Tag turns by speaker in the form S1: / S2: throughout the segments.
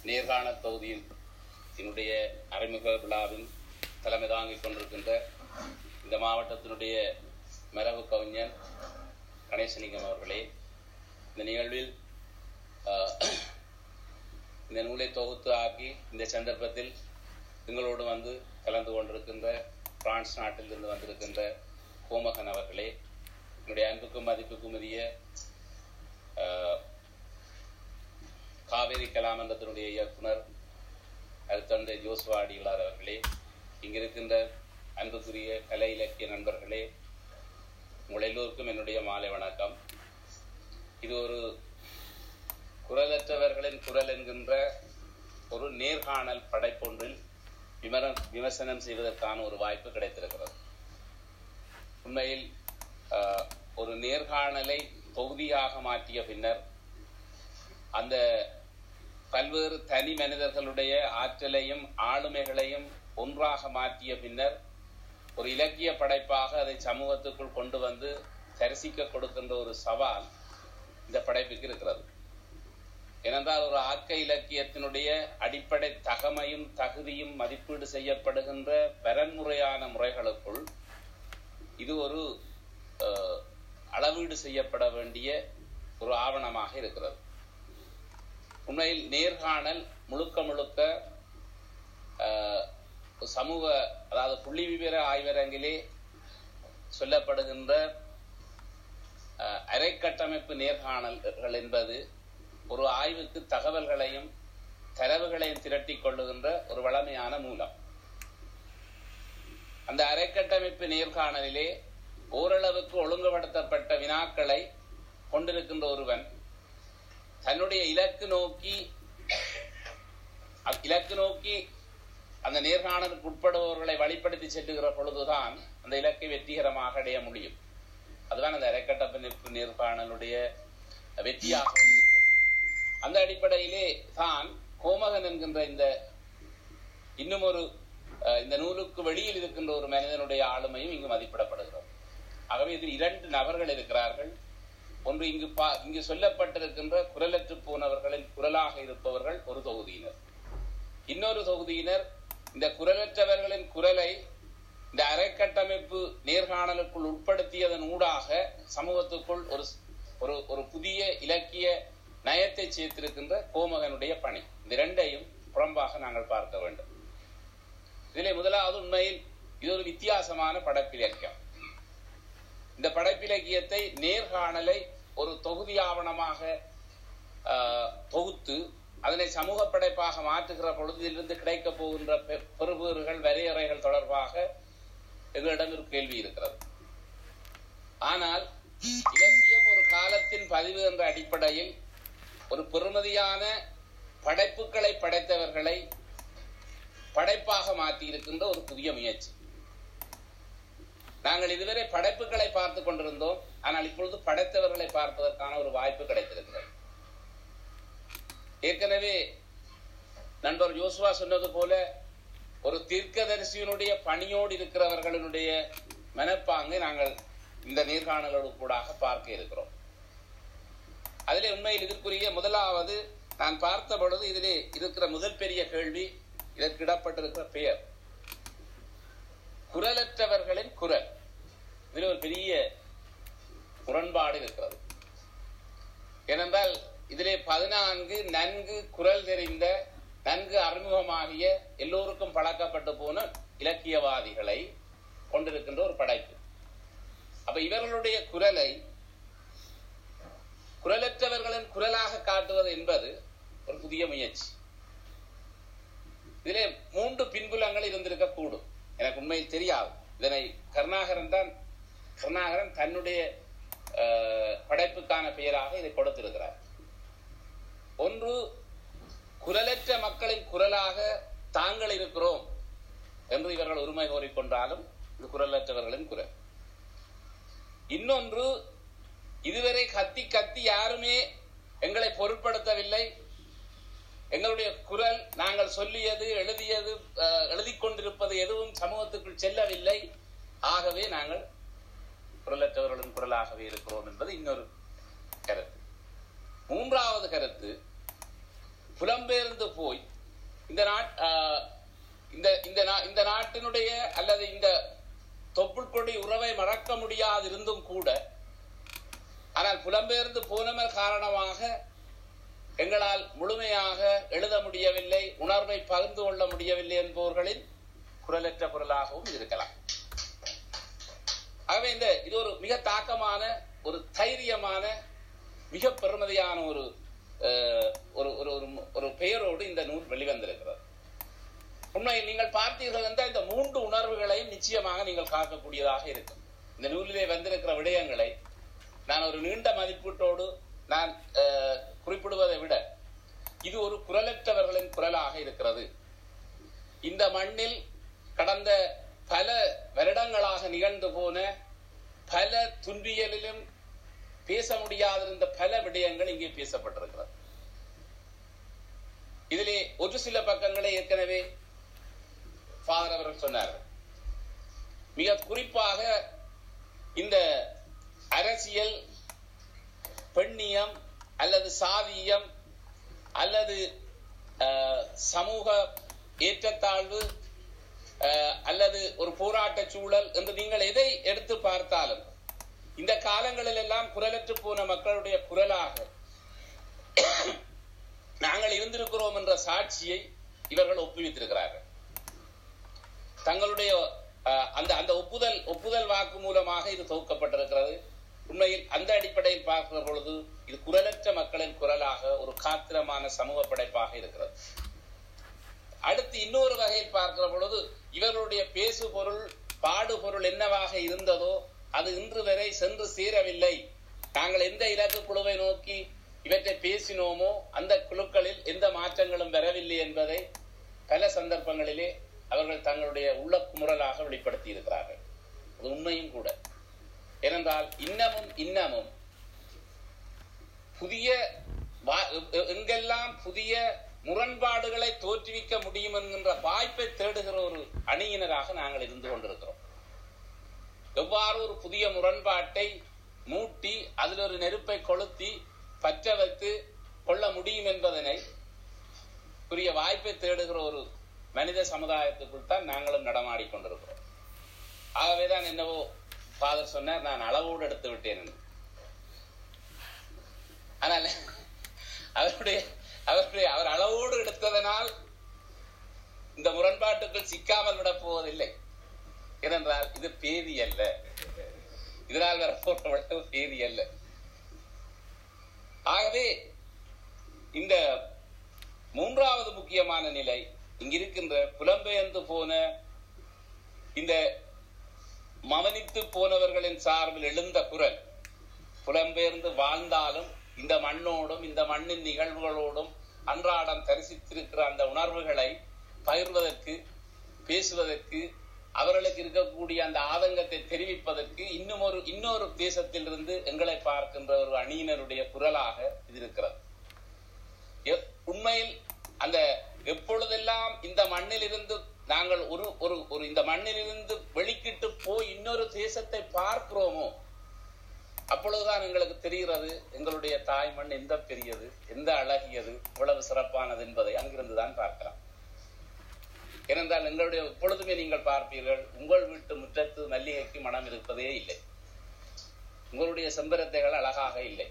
S1: நேர்காணல் தொகுதியில் என்னுடைய அறிமுக விழாவின் தலைமை தாங்கிக் கொண்டிருக்கின்ற இந்த மாவட்டத்தினுடைய மரபு கவிஞர் கணேசலிங்கம் அவர்களே இந்த நிகழ்வில் ஆஹ், இந்த நூலை தொகுத்து ஆக்கி இந்த சந்தர்ப்பத்தில் எங்களோடு வந்து கலந்து கொண்டிருக்கின்ற பிரான்ஸ் நாட்டிலிருந்து வந்திருக்கின்ற கோமகன் அவர்களே என்னுடைய அன்புக்கும் மதிப்புக்கும் உரிய ஆஹ், காவேரி கலாமன்றத்தினுடைய இயக்குனர் அருத்தந்தை ஜோஸ்வா அடிகளார் அவர்களே இங்கிருக்கின்ற அன்புக்குரிய கலை இலக்கிய நண்பர்களே உங்கள் எல்லோருக்கும் என்னுடைய மாலை வணக்கம் இது ஒரு குரலற்றவர்களின் குரல் என்கின்ற ஒரு நேர்காணல் படைப்பொன்றில் விமர விமர்சனம் செய்வதற்கான ஒரு வாய்ப்பு கிடைத்திருக்கிறது உண்மையில் ஆஹ், ஒரு நேர்காணலை தொகுதியாக மாற்றிய பின்னர் அந்த பல்வேறு தனி மனிதர்களுடைய ஆற்றலையும் ஆளுமைகளையும் ஒன்றாக மாற்றிய பின்னர் ஒரு இலக்கிய படைப்பாக அதை சமூகத்துக்குள் கொண்டு வந்து தரிசிக்க கொடுக்கின்ற ஒரு சவால் இந்த படைப்புக்கு இருக்கிறது ஏனென்றால் ஒரு ஆக்க இலக்கியத்தினுடைய அடிப்படை தகமையும் தகுதியும் மதிப்பீடு செய்யப்படுகின்ற வரன்முறையான முறைகளுக்குள் இது ஒரு அஹ், அளவீடு செய்யப்பட வேண்டிய ஒரு ஆவணமாக இருக்கிறது உண்மையில் நேர்காணல் முழுக்க முழுக்க ஆஹ், சமூக அதாவது புள்ளி விவர ஆய்வரங்கிலே சொல்லப்படுகின்ற ஆஹ், அரைக்கட்டமைப்பு நேர்காணல்கள் என்பது ஒரு ஆய்வுக்கு தகவல்களையும் தரவுகளையும் திரட்டிக் கொள்ளுகின்ற ஒரு வளமையான மூலம் அந்த அரைக்கட்டமைப்பு நேர்காணலிலே ஓரளவுக்கு ஒழுங்குபடுத்தப்பட்ட வினாக்களை கொண்டிருக்கின்ற ஒருவன் தன்னுடைய இலக்கு நோக்கி அ- இலக்கு நோக்கி அந்த நேர்காணலுக்கு உட்படுபவர்களை வழிப்படுத்தி செல்லுகிற பொழுதுதான் அந்த இலக்கை வெற்றிகரமாக அடைய முடியும் அதுதான் அந்த அரைக்கட்டமைப்பு நேர்காணலுடைய வெற்றியாக இருக்கும் அந்த அடிப்படையிலே தான் கோமகன் என்கின்ற இந்த இன்னும் ஒரு அஹ், இந்த நூலுக்கு வெளியில் இருக்கின்ற ஒரு மனிதனுடைய ஆளுமையும் இங்கு மதிப்பிடப்படுகிறது ஆகவே இதில் இரண்டு நபர்கள் இருக்கிறார்கள் ஒன்று இங்கு பா இங்கு சொல்லப்பட்டிருக்கின்ற குரலற்று போனவர்களின் குரலாக இருப்பவர்கள் ஒரு தொகுதியினர் இன்னொரு தொகுதியினர் இந்த குரலற்றவர்களின் குரலை இந்த அரைக்கட்டமைப்பு நேர்காணலுக்குள் உட்படுத்தியதன் ஊடாக சமூகத்துக்குள் ஒரு ஒரு ஒரு புதிய இலக்கிய நயத்தை சேர்த்திருக்கின்ற கோமகனுடைய பணி இந்த இரண்டையும் புறம்பாக நாங்கள் பார்க்க வேண்டும் இதிலே முதலாவது உண்மையில் இது ஒரு வித்தியாசமான படைப்பிலக்கியம் இந்த படைப்பிலக்கியத்தை நேர்காணலை ஒரு தொகுதி ஆவணமாக ஆஹ், தொகுத்து அதனை சமூக படைப்பாக மாற்றுகிற பொழுது இதிலிருந்து கிடைக்க போகின்ற பெ- பெறுபேறுகள் வரையறைகள் தொடர்பாக எங்களிடம் ஒரு கேள்வி இருக்கிறது ஆனால் இலக்கியம் ஒரு காலத்தின் பதிவு என்ற அடிப்படையில் ஒரு பெறுமதியான படைப்புகளை படைத்தவர்களை படைப்பாக மாற்றி இருக்கின்ற ஒரு புதிய முயற்சி நாங்கள் இதுவரை படைப்புகளை பார்த்து கொண்டிருந்தோம் ஆனால் இப்பொழுது படைத்தவர்களை பார்ப்பதற்கான ஒரு வாய்ப்பு கிடைத்திருக்கிறது ஏற்கனவே நண்பர் யோசுவா சொன்னது போல ஒரு தீர்க்கதரிசியினுடைய பணியோடு இருக்கிறவர்களுடைய மனப்பாங்கை நாங்கள் இந்த நேர்காணலோடு கூடாக பார்க்க இருக்கிறோம் அதிலே உண்மையில் இதற்குரிய முதலாவது நான் பார்த்த பொழுது இதிலே இருக்கிற முதல் பெரிய கேள்வி இதற்கு இடப்பட்டிருக்கிற பெயர் குரலற்றவர்களின் குரல் இதில் ஒரு பெரிய முரண்பாடு இருக்கிறது ஏனென்றால் இதிலே பதினான்கு நன்கு குரல் தெரிந்த நன்கு அறிமுகமாகிய எல்லோருக்கும் பழக்கப்பட்டு போன இலக்கியவாதிகளை கொண்டிருக்கின்ற ஒரு படைப்பு அப்ப இவர்களுடைய குரலை குரலற்றவர்களின் குரலாக காட்டுவது என்பது ஒரு புதிய முயற்சி இதிலே மூன்று பின்புலங்கள் இருந்திருக்க கூடும் எனக்கு உண்மையில் தெரியாது இதனை கருணாகரன் தான் கருணாகரன் தன்னுடைய அஹ், படைப்புக்கான பெயராக இதை கொடுத்திருக்கிறார் ஒன்று குரலற்ற மக்களின் குரலாக தாங்கள் இருக்கிறோம் என்று இவர்கள் உரிமை கோரிக்கொண்டாலும் இது குரலற்றவர்களின் குரல் இன்னொன்று இதுவரை கத்தி கத்தி யாருமே எங்களை பொருட்படுத்தவில்லை எங்களுடைய குரல் நாங்கள் சொல்லியது எழுதியது அஹ், எழுதிக் கொண்டிருப்பது எதுவும் சமூகத்துக்குள் செல்லவில்லை ஆகவே நாங்கள் குரலற்றவர்களின் குரலாகவே இருக்கிறோம் என்பது இன்னொரு கருத்து மூன்றாவது கருத்து புலம்பெயர்ந்து போய் இந்த நாட் ஆஹ், இந்த இந்த நா- இந்த நாட்டினுடைய அல்லது இந்த தொப்புள்கொடி உறவை மறக்க முடியாது இருந்தும் கூட ஆனால் புலம்பெயர்ந்து போனவர் காரணமாக எங்களால் முழுமையாக எழுத முடியவில்லை உணர்வை பகிர்ந்து கொள்ள முடியவில்லை என்பவர்களின் குரலற்ற குரலாகவும் இருக்கலாம் ஆகவே இந்த இது ஒரு மிக தாக்கமான ஒரு தைரியமான மிக பெருமதியான ஒரு அஹ், ஒரு ஒரு ஒரு- ஒரு பெயரோடு இந்த நூல் வெளிவந்திருக்கிறது உண்மையில் நீங்கள் பார்த்தீர்கள் என்றால் இந்த மூன்று உணர்வுகளையும் நிச்சயமாக நீங்கள் காக்கக்கூடியதாக இருக்கும் இந்த நூலிலே வந்திருக்கிற விடயங்களை நான் ஒரு நீண்ட மதிப்பீட்டோடு நான் அஹ், குறிப்பிடுவதை விட இது ஒரு குரலற்றவர்களின் குரலாக இருக்கிறது இந்த மண்ணில் கடந்த பல வருடங்களாக நிகழ்ந்து போன பல துன்பியலிலும் பேச முடியாதிருந்த பல விடயங்கள் இங்கே பேசப்பட்டிருக்கிறது இதிலே ஒரு சில பக்கங்களை ஏற்கனவே ஃபாதர் அவர்கள் சொன்னார்கள் மிக குறிப்பாக இந்த அரசியல் பெண்ணியம் அல்லது சாதியம் அல்லது அஹ், சமூக ஏற்றத்தாழ்வு அஹ், அல்லது ஒரு போராட்ட சூழல் என்று நீங்கள் எதை எடுத்து பார்த்தாலும் இந்த காலங்களில் எல்லாம் குரலற்று போன மக்களுடைய குரலாக நாங்கள் இருந்திருக்கிறோம் என்ற சாட்சியை இவர்கள் ஒப்புவித்திருக்கிறார்கள் தங்களுடைய அஹ், அந்த அந்த ஒப்புதல் ஒப்புதல் வாக்கு மூலமாக இது தொகுக்கப்பட்டிருக்கிறது உண்மையில் அந்த அடிப்படையில் பார்க்கிற பொழுது இது குரலற்ற மக்களின் குரலாக ஒரு காத்திரமான சமூக படைப்பாக இருக்கிறது அடுத்து இன்னொரு வகையில் பார்க்கிற பொழுது இவர்களுடைய பேசு பொருள் பாடு பொருள் என்னவாக இருந்ததோ அது இன்று வரை சென்று சேரவில்லை நாங்கள் எந்த இலக்கு குழுவை நோக்கி இவற்றை பேசினோமோ அந்த குழுக்களில் எந்த மாற்றங்களும் வரவில்லை என்பதை பல சந்தர்ப்பங்களிலே அவர்கள் தங்களுடைய உள்ள குமுறலாக வெளிப்படுத்தி இருக்கிறார்கள் அது உண்மையும் கூட ஏனென்றால் இன்னமும் இன்னமும் புதிய வா- எ- எங்கெல்லாம் புதிய முரண்பாடுகளை தோற்றுவிக்க முடியும் என்கின்ற வாய்ப்பை தேடுகிற ஒரு அணியினராக நாங்கள் இருந்து கொண்டிருக்கிறோம் எவ்வாறு ஒரு புதிய முரண்பாட்டை மூட்டி அதில் ஒரு நெருப்பை கொளுத்தி பற்ற வைத்து கொள்ள முடியும் என்பதனை புரிய வாய்ப்பை தேடுகிற ஒரு மனித சமுதாயத்துக்குள் தான் நாங்களும் நடமாடிக் கொண்டிருக்கிறோம் ஆகவேதான் என்னவோ ஃபாதர் சொன்னார் நான் அளவோடு எடுத்து விட்டேன் என்று. ஆனால் அவருடைய அவருடைய அவர் அளவோடு எடுத்ததனால் இந்த முரண்பாட்டுக்குள் சிக்காமல் விடப் போவதில்லை ஏனென்றால் இது பேதி அல்ல இதனால் வரப்போற விளைவு பேதி அல்ல ஆகவே இந்த மூன்றாவது முக்கியமான நிலை இங்கிருக்கின்ற புலம்பெயர்ந்து போன இந்த மவனித்து போனவர்களின் சார்பில் எழுந்த குரல் புலம்பெயர்ந்து வாழ்ந்தாலும் இந்த மண்ணோடும் இந்த மண்ணின் நிகழ்வுகளோடும் அன்றாடம் தரிசித்திருக்கிற அந்த உணர்வுகளை பகிர்வதற்கு பேசுவதற்கு அவர்களுக்கு இருக்கக்கூடிய அந்த ஆதங்கத்தை தெரிவிப்பதற்கு இன்னும் ஒரு இன்னொரு தேசத்திலிருந்து எங்களை பார்க்கின்ற ஒரு அணியினருடைய குரலாக இது இருக்கிறது எ- உண்மையில் அந்த எப்பொழுதெல்லாம் இந்த மண்ணிலிருந்து நாங்கள் ஒரு ஒரு ஒரு இந்த மண்ணிலிருந்து வெளிக்கிட்டு போய் இன்னொரு தேசத்தை பார்க்கிறோமோ அப்பொழுதுதான் எங்களுக்கு தெரிகிறது எங்களுடைய தாய் மண் எந்த பெரியது எந்த அழகியது இவ்வளவு சிறப்பானது என்பதை அங்கிருந்துதான் பார்க்கலாம் ஏனென்றால் எங்களுடைய எப்பொழுதுமே நீங்கள் பார்ப்பீர்கள் உங்கள் வீட்டு முற்றத்து மல்லிகைக்கு மனம் இருப்பதே இல்லை உங்களுடைய செம்பரத்தைகள் அழகாக இல்லை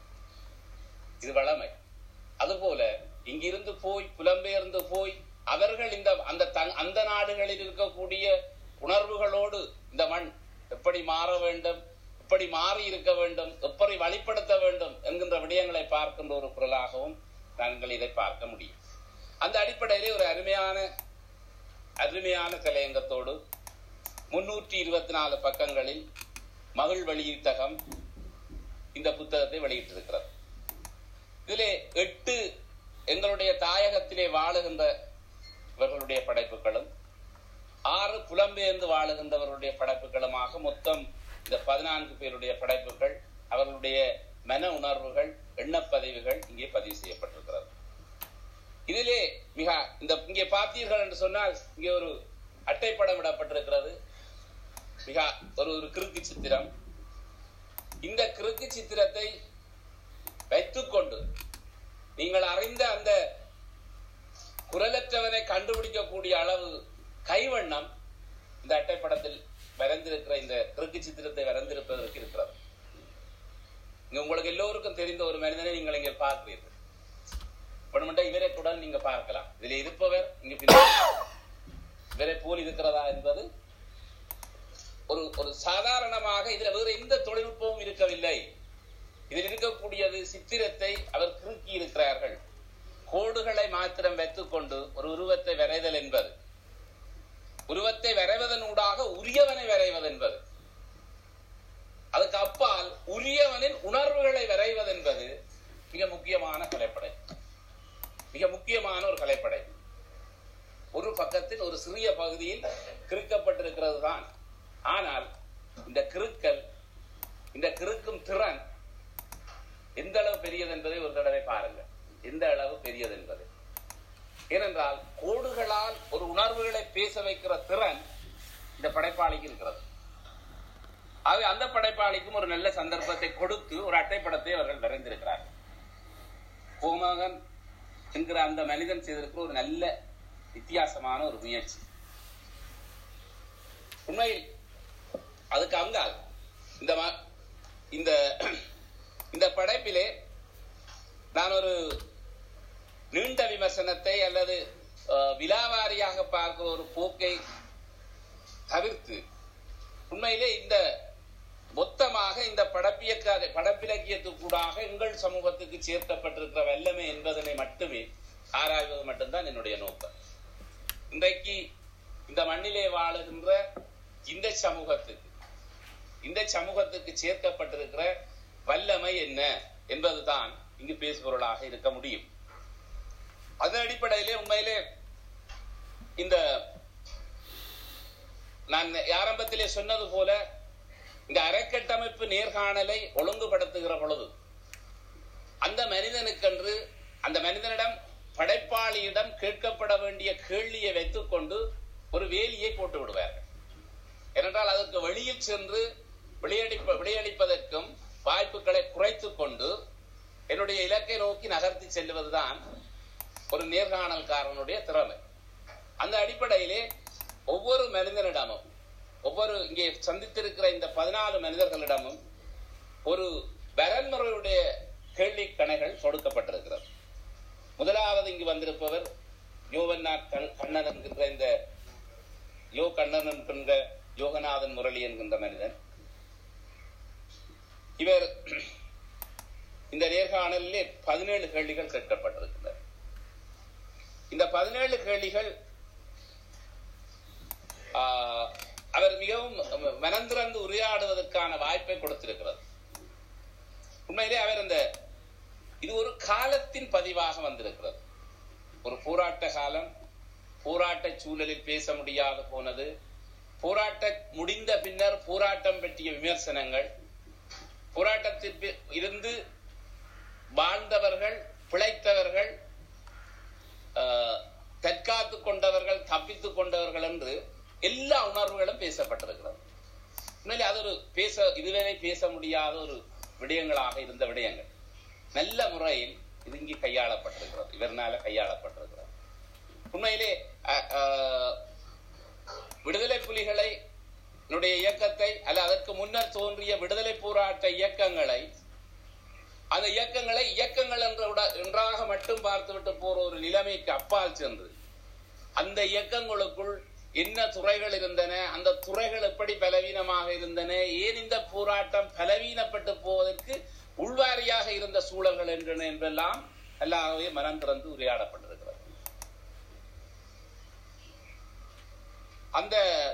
S1: இது வளமை அதுபோல இங்கிருந்து போய் புலம்பெயர்ந்து போய் அவர்கள் இந்த அந்த தங்- அந்த நாடுகளில் இருக்கக்கூடிய உணர்வுகளோடு இந்த மண் எப்படி மாற வேண்டும் எப்படி மாறி இருக்க வேண்டும் எப்படி வழிப்படுத்த வேண்டும் என்கின்ற விடயங்களை பார்க்கின்ற ஒரு குரலாகவும் நாங்கள் இதை பார்க்க முடியும் அந்த அடிப்படையிலே ஒரு அருமையான அருமையான தலையங்கத்தோடு முன்னூற்றி இருபத்தி நாலு பக்கங்களில் மகிழ் வெளியீட்டகம் இந்த புத்தகத்தை வெளியிட்டிருக்கிறது இதிலே எட்டு எங்களுடைய தாயகத்திலே வாழுகின்ற இவர்களுடைய படைப்புகளும் ஆறு புலம்பெயர்ந்து வாழுகின்றவர்களுடைய படைப்புகளுமாக மொத்தம் இந்த பதினான்கு பேருடைய படைப்புகள் அவர்களுடைய மன உணர்வுகள் எண்ணப்பதிவுகள் இங்கே பதிவு செய்யப்பட்டிருக்கிறது இதிலே மிக இந்த இங்கே பார்த்தீர்கள் என்று சொன்னால் இங்கே ஒரு அட்டைப்படம் இடப்பட்டிருக்கிறது மிக ஒரு ஒரு கிறுக்கு சித்திரம் இந்த கிறுக்கு சித்திரத்தை வைத்துக்கொண்டு நீங்கள் அறிந்த அந்த இருக்கக்கூடிய அளவு கைவண்ணம் இந்த அட்டைப்படத்தில் வரைந்திருக்கிற இந்த கிறுக்கு சித்திரத்தை வரைந்திருப்பதற்கு இருக்கிறது இங்க உங்களுக்கு எல்லோருக்கும் தெரிந்த ஒரு மனிதனை நீங்கள் இங்கே பார்க்கிறீர்கள் வேணுமெண்டா இவரை கூட நீங்க பார்க்கலாம் இதுல இருப்பவர் இங்க பின்னாடி இவரை போல் இருக்கிறதா என்பது ஒரு ஒரு சாதாரணமாக இதுல வேறு எந்த தொழில்நுட்பமும் இருக்கவில்லை இதில் இருக்கக்கூடியது சித்திரத்தை அவர் கிறுக்கி இருக்கிறார்கள் கோடுகளை மாத்திரம் வைத்துக்கொண்டு ஒரு உருவத்தை வரைதல் என்பது உருவத்தை வரைவதனூடாக உரியவனை வரைவது என்பது அதுக்கு அப்பால் உரியவனின் உணர்வுகளை வரைவது என்பது மிக முக்கியமான கலைப்படை மிக முக்கியமான ஒரு கலைப்படை ஒரு பக்கத்தில் ஒரு சிறிய பகுதியில் கிறுக்கப்பட்டிருக்கிறது தான் ஆனால் இந்த கிறுக்கல் இந்த கிறுக்கும் திறன் எந்த அளவு பெரியது என்பதை ஒரு தடவை பாருங்கள் எந்த அளவு பெரியது என்பது ஏனென்றால் கோடுகளால் ஒரு உணர்வுகளை பேச வைக்கிற திறன் இந்த படைப்பாளிக்கு இருக்கிறது ஆகவே அந்த படைப்பாளிக்கும் ஒரு நல்ல சந்தர்ப்பத்தை கொடுத்து ஒரு அட்டைப்படத்தை அவர்கள் வரைந்திருக்கிறார்கள் கோமகன் என்கிற அந்த மனிதன் செய்திருக்கிற ஒரு நல்ல வித்தியாசமான ஒரு முயற்சி உண்மையில் அதுக்கு அங்கால் இந்த ம- இந்த இந்த படைப்பிலே நான் ஒரு நீண்ட விமர்சனத்தை அல்லது அஹ், விலாவாரியாக பார்க்கிற ஒரு போக்கை தவிர்த்து உண்மையிலே இந்த மொத்தமாக இந்த படப்பியக்க படப்பிலக்கியத்துக்கூடாக எங்கள் சமூகத்துக்கு சேர்க்கப்பட்டிருக்கிற வல்லமை என்பதனை மட்டுமே ஆராய்வது மட்டும்தான் என்னுடைய நோக்கம் இன்றைக்கு இந்த மண்ணிலே வாழுகின்ற இந்த சமூகத்துக்கு இந்த சமூகத்துக்கு சேர்க்கப்பட்டிருக்கிற வல்லமை என்ன என்பதுதான் இங்கு பேசுபொருளாக இருக்க முடியும் அதன் அடிப்படையிலே உண்மையிலே இந்த நான் ஆரம்பத்திலே சொன்னது போல இந்த அரைக்கட்டமைப்பு நேர்காணலை ஒழுங்குபடுத்துகிற பொழுது அந்த மனிதனுக்கென்று அந்த மனிதனிடம் படைப்பாளியிடம் கேட்கப்பட வேண்டிய கேள்வியை வைத்துக்கொண்டு ஒரு வேலியை போட்டு விடுவார்கள் ஏனென்றால் அதற்கு வெளியில் சென்று விளையடிப்ப விளையடிப்பதற்கும் வாய்ப்புகளை குறைத்துக் கொண்டு என்னுடைய இலக்கை நோக்கி நகர்த்தி செல்வதுதான் ஒரு நேர்காணல்காரனுடைய திறமை அந்த அடிப்படையிலே ஒவ்வொரு மனிதனிடமும் ஒவ்வொரு இங்கே சந்தித்திருக்கிற இந்த பதினாலு மனிதர்களிடமும் ஒரு வரன்முறையுடைய கேள்வி கணைகள் கொடுக்கப்பட்டிருக்கிறது முதலாவது இங்கு வந்திருப்பவர் யோவன்னார் கண்- கண்ணன் என்கின்ற இந்த யோ கண்ணன் என்கின்ற யோகநாதன் முரளி என்கின்ற மனிதன் இவர் இந்த நேர்காணலிலே பதினேழு கேள்விகள் கேட்கப்பட்டிருக்கின்றன இந்த பதினேழு கேள்விகள் ஆஹ், அவர் மிகவும் மனந்திறந்து உரையாடுவதற்கான வாய்ப்பை கொடுத்திருக்கிறது உண்மையிலே அவர் அந்த இது ஒரு காலத்தின் பதிவாக வந்திருக்கிறது ஒரு போராட்ட காலம் போராட்ட சூழலில் பேச முடியாது போனது போராட்ட முடிந்த பின்னர் போராட்டம் பற்றிய விமர்சனங்கள் போராட்டத்திற்கு இருந்து வாழ்ந்தவர்கள் பிழைத்தவர்கள் ஆஹ், தற்காத்துக் கொண்டவர்கள் தப்பித்துக் கொண்டவர்கள் என்று எல்லா உணர்வுகளும் பேசப்பட்டிருக்கிறது உண்மையிலே அது ஒரு பேச இதுவரை பேச முடியாத ஒரு விடயங்களாக இருந்த விடயங்கள் நல்ல முறையில் இது இங்கே கையாளப்பட்டிருக்கிறது இவர்னால கையாளப்பட்டிருக்கிறது உண்மையிலே அஹ், அஹ், விடுதலை புலிகளை என்னுடைய இயக்கத்தை அல்ல அதற்கு முன்னர் தோன்றிய விடுதலை போராட்ட இயக்கங்களை அந்த இயக்கங்களை இயக்கங்கள் என்ற உட- என்றாக மட்டும் பார்த்துவிட்டு போற ஒரு நிலைமைக்கு அப்பால் சென்று அந்த இயக்கங்களுக்குள் என்ன துறைகள் இருந்தன அந்த துறைகள் எப்படி பலவீனமாக இருந்தன ஏன் இந்த போராட்டம் பலவீனப்பட்டு போவதற்கு உள்வாரியாக இருந்த சூழல்கள் என்றன என்பெல்லாம் எல்லாமே மனம் திறந்து உரையாடப்பட்டிருக்கிறது அந்த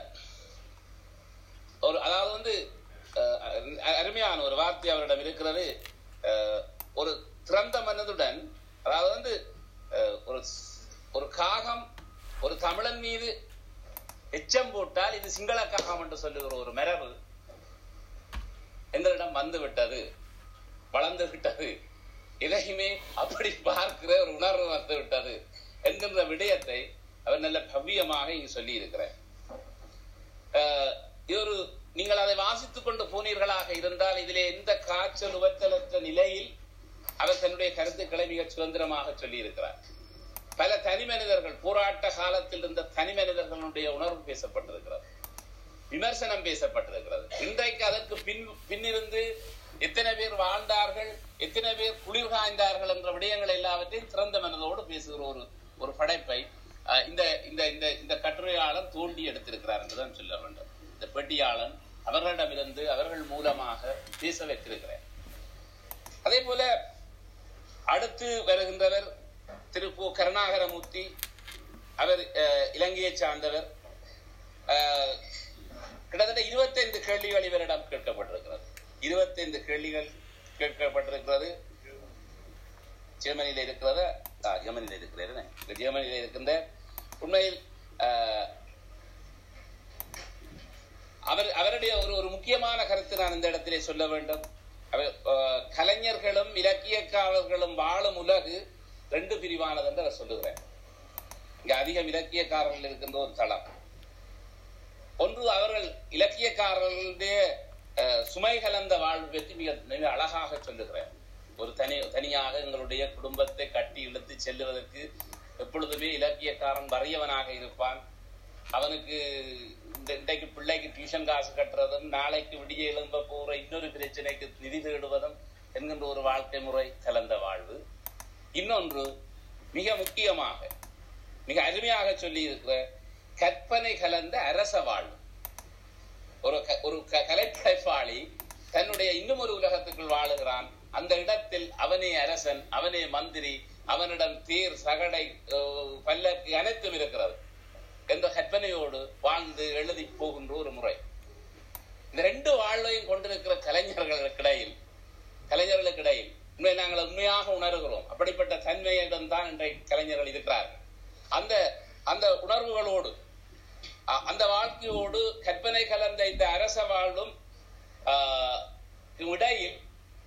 S1: ஒரு அதாவது வந்து அஹ், அஹ், அருமையான ஒரு வார்த்தை அவரிடம் இருக்கிறது அஹ், ஒரு திறந்த மனதுடன் அதாவது வந்து அஹ், ஒரு ஒரு காகம் ஒரு தமிழன் மீது எச்சம் போட்டால் இது சிங்கள காகம் என்று சொல்லுகிற ஒரு மரபு எங்களிடம் வந்து விட்டது வளர்ந்து விட்டது இதையுமே அப்படி பார்க்கிற ஒரு உணர்வு வந்து விட்டது என்கின்ற விடயத்தை அவர் நல்ல பவ்யமாக இங்கு சொல்லி இருக்கிறார் அஹ், இது ஒரு நீங்கள் அதை வாசித்துக் கொண்டு போனீர்களாக இருந்தால் இதிலே எந்த காய்ச்சல் உவத்தலற்ற நிலையில் அவர் தன்னுடைய கருத்துக்களை மிக சுதந்திரமாக சொல்லி இருக்கிறார் பல தனி தனி மனிதர்கள் போராட்ட காலத்தில் இருந்த தனி மனிதர்களுடைய உணர்வு பேசப்பட்டிருக்கிறது விமர்சனம் பேசப்பட்டிருக்கிறது இன்றைக்கு அதற்கு பின் பின்னிருந்து எத்தனை பேர் வாழ்ந்தார்கள் எத்தனை பேர் குளிர் காய்ந்தார்கள் என்ற விடயங்கள் எல்லாவற்றையும் திறந்த மனதோடு பேசுகிற ஒரு ஒரு படைப்பை அஹ், இந்த இந்த இந்த இந்த கட்டுரையாளர் தோண்டி எடுத்திருக்கிறார் என்றுதான் சொல்ல வேண்டும் இந்த பெட்டியாளன் அவர்களிடமிருந்து அவர்கள் மூலமாக பேச வைத்திருக்கிறார் அதே போல அடுத்து வருகின்றவர் திரு பு கருணாகரமூர்த்தி அவர் அஹ், இலங்கையைச் சார்ந்தவர் அஹ், கிட்டத்தட்ட இருபத்தைந்து கேள்விகள் இவரிடம் கேட்கப்பட்டிருக்கிறது இருபத்தைந்து கேள்விகள் கேட்கப்பட்டிருக்கிறது ஜெர்மனியில இருக்கிறத ஆ, ஜெர்மனியில இருக்கிறாரு இந்த ஜெர்மனியில இருக்கின்ற உண்மையில் அஹ், அவர் அவருடைய ஒரு ஒரு முக்கியமான கருத்து நான் இந்த இடத்திலே சொல்ல வேண்டும் அவர் அஹ், கலைஞர்களும் இலக்கியக்காரர்களும் வாழும் உலகு ரெண்டு பிரிவானது என்று அவர் சொல்லுகிறார் இங்க அதிகம் இலக்கியக்காரர்கள் இருக்கின்ற ஒரு தளம் ஒன்று அவர்கள் இலக்கியக்காரர்களுடைய அஹ், சுமை கலந்த வாழ்வு பற்றி மிக மிக அழகாக சொல்லுகிறார் ஒரு தனி தனியாக எங்களுடைய குடும்பத்தை கட்டி இழுத்து செல்லுவதற்கு எப்பொழுதுமே இலக்கியக்காரன் வறியவனாக இருப்பான் அவனுக்கு இந்த இன்றைக்கு பிள்ளைக்கு டியூஷன் காசு கட்டுறதும் நாளைக்கு விடிய எழும்ப போற இன்னொரு பிரச்சனைக்கு நிதி தேடுவதும் என்கின்ற ஒரு வாழ்க்கை முறை கலந்த வாழ்வு இன்னொன்று மிக முக்கியமாக மிக அருமையாக சொல்லி இருக்கிற கற்பனை கலந்த அரச வாழ்வு ஒரு க- ஒரு க- கலைப்படைப்பாளி தன்னுடைய இன்னும் ஒரு உலகத்துக்குள் வாழுகிறான் அந்த இடத்தில் அவனே அரசன் அவனே மந்திரி அவனிடம் தேர் சகடை அஹ், பல்லக்கு அனைத்தும் இருக்கிறது என்ற கற்பனையோடு வாழ்ந்து எழுதி போகின்ற ஒரு முறை இந்த ரெண்டு வாழ்வையும் கொண்டிருக்கிற கலைஞர்களுக்கு இடையில் கலைஞர்களுக்கு இடையில் உண்மை நாங்கள் உண்மையாக உணர்கிறோம் அப்படிப்பட்ட தன்மையிடம் தான் இன்றைக்கு கலைஞர்கள் இருக்கிறார்கள் அந்த அந்த உணர்வுகளோடு அ- அந்த வாழ்க்கையோடு கற்பனை கலந்த இந்த அரச வாழ்வும் ஆஹ், இடையில்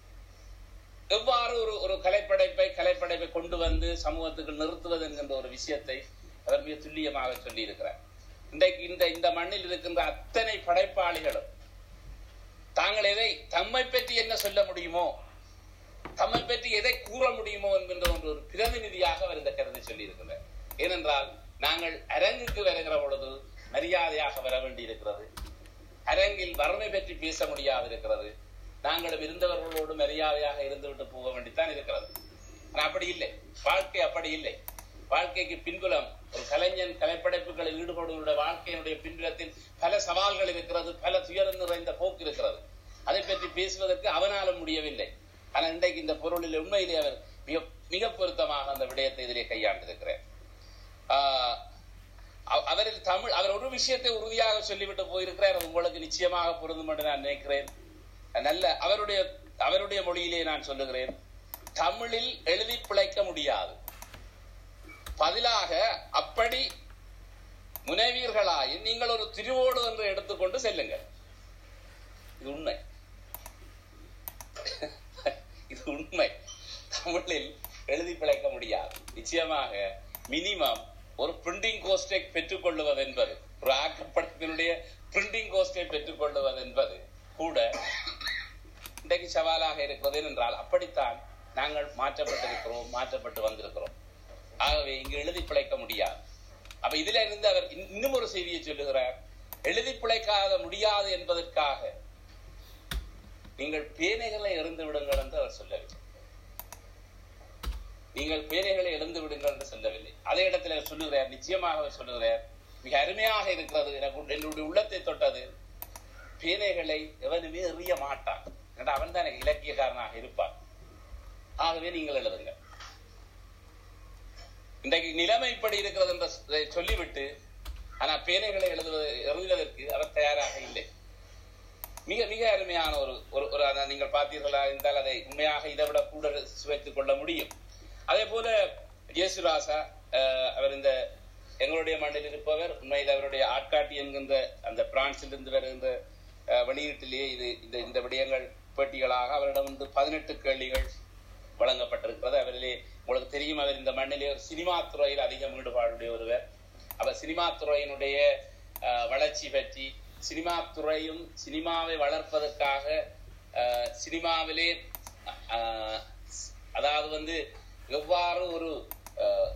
S1: எவ்வாறு ஒரு ஒரு கலைப்படைப்பை கலைப்படைப்பை கொண்டு வந்து சமூகத்துக்கு நிறுத்துவது என்கின்ற ஒரு விஷயத்தை அவர் மிக துல்லியமாக சொல்லி இருக்கிறார் இன்றைக்கு இந்த இந்த மண்ணில் இருக்கின்ற அத்தனை படைப்பாளிகளும் தாங்கள் எதை தம்மை பற்றி என்ன சொல்ல முடியுமோ தம்மை பற்றி எதை கூற முடியுமோ என்கின்ற ஒன்று ஒரு பிரதிநிதியாக அவர் இந்த கருத்தை சொல்லி இருக்கிறார் ஏனென்றால் நாங்கள் அரங்குக்கு வருகிற பொழுது மரியாதையாக வர வேண்டி இருக்கிறது அரங்கில் வறுமை பற்றி பேச முடியாது இருக்கிறது நாங்களும் இருந்தவர்களோடு மரியாதையாக இருந்துவிட்டு போக வேண்டித்தான் இருக்கிறது ஆனா அப்படி இல்லை வாழ்க்கை அப்படி இல்லை வாழ்க்கைக்கு பின்புலம் ஒரு கலைஞன் கலைப்படைப்புகளில் ஈடுபடுவதுடைய வாழ்க்கையினுடைய பின்புலத்தில் பல சவால்கள் இருக்கிறது பல துயரம் நிறைந்த போக்கு இருக்கிறது அதை பற்றி பேசுவதற்கு அவனாலும் முடியவில்லை ஆனா இன்றைக்கு இந்த பொருளில் உண்மையிலே அவர் மிக மிக பொருத்தமாக அந்த விடயத்தை இதிலே கையாண்டிருக்கிறார் ஆஹ் அவ- அவரில் தமிழ் அவர் ஒரு விஷயத்தை உறுதியாக சொல்லிவிட்டு போயிருக்கிறார் அது உங்களுக்கு நிச்சயமாக பொருந்தும் என்று நான் நினைக்கிறேன் நல்ல அவருடைய அவருடைய மொழியிலே நான் சொல்லுகிறேன் தமிழில் எழுதி பிழைக்க முடியாது பதிலாக அப்படி முனைவீர்களாயின் நீங்கள் ஒரு திருவோடு என்று எடுத்துக்கொண்டு செல்லுங்கள் இது உண்மை இது உண்மை தமிழில் எழுதி பிழைக்க முடியாது நிச்சயமாக மினிமம் ஒரு பிரிண்டிங் கோஸ்டை பெற்றுக்கொள்ளுவது என்பது ஒரு ஆக்கப்படத்தினுடைய பிரிண்டிங் கோஸ்டை பெற்றுக்கொள்ளுவது என்பது கூட இன்றைக்கு சவாலாக இருக்கிறது என்றால் அப்படித்தான் நாங்கள் மாற்றப்பட்டிருக்கிறோம் மாற்றப்பட்டு வந்திருக்கிறோம் ஆகவே இங்கு எழுதி பிழைக்க முடியாது அப்ப இதுல இருந்து அவர் இன்- இன்னும் ஒரு செய்தியை சொல்லுகிறார் எழுதி பிழைக்காத முடியாது என்பதற்காக நீங்கள் பேனைகளை எறிந்து விடுங்கள் என்று அவர் சொல்லவில்லை நீங்கள் பேனைகளை எழுந்து விடுங்கள் என்று சொல்லவில்லை அதே இடத்துல அவர் சொல்லுகிறார் நிச்சயமாக அவர் சொல்லுகிறார் மிக அருமையாக இருக்கிறது எனக்கு உள்- என்னுடைய உள்ளத்தை தொட்டது பேனைகளை எவனுமே எறிய மாட்டான் ஏன்னா அவன் தான் எனக்கு இலக்கியக்காரனாக இருப்பான் ஆகவே நீங்கள் எழுதுங்கள் இன்றைக்கு நிலைமை இப்படி இருக்கிறது என்று சொ- சொல்லிவிட்டு ஆனா பேனைகளை எழுதுவது எழுதுவதற்கு அவர் தயாராக இல்லை மிக மிக அருமையான ஒரு ஒரு ஒரு அதை நீங்கள் பார்த்தீர்களா இருந்தால் அதை உண்மையாக இதை விட கூட சுவைத்துக் கொள்ள முடியும் அதே போல ஜேசுராசா அஹ், அவர் இந்த எங்களுடைய மண்ணில் இருப்பவர் உண்மையில் அவருடைய ஆட்காட்டி என்கின்ற அந்த பிரான்சில் இருந்து வருகின்ற அஹ், வெளியீட்டிலேயே இது இந்த இந்த விடயங்கள் பேட்டிகளாக அவரிடம் வந்து பதினெட்டு கேள்விகள் வழங்கப்பட்டிருக்கிறது அவரிலே உங்களுக்கு தெரியும் அவர் இந்த மண்ணிலே ஒரு சினிமா துறையில் அதிகம் ஈடுபாடுடைய ஒருவர் அவர் சினிமா துறையினுடைய அஹ், வளர்ச்சி பற்றி சினிமா துறையும் சினிமாவை வளர்ப்பதற்காக அஹ், சினிமாவிலே அஹ், அதாவது வந்து எவ்வாறு ஒரு அஹ்,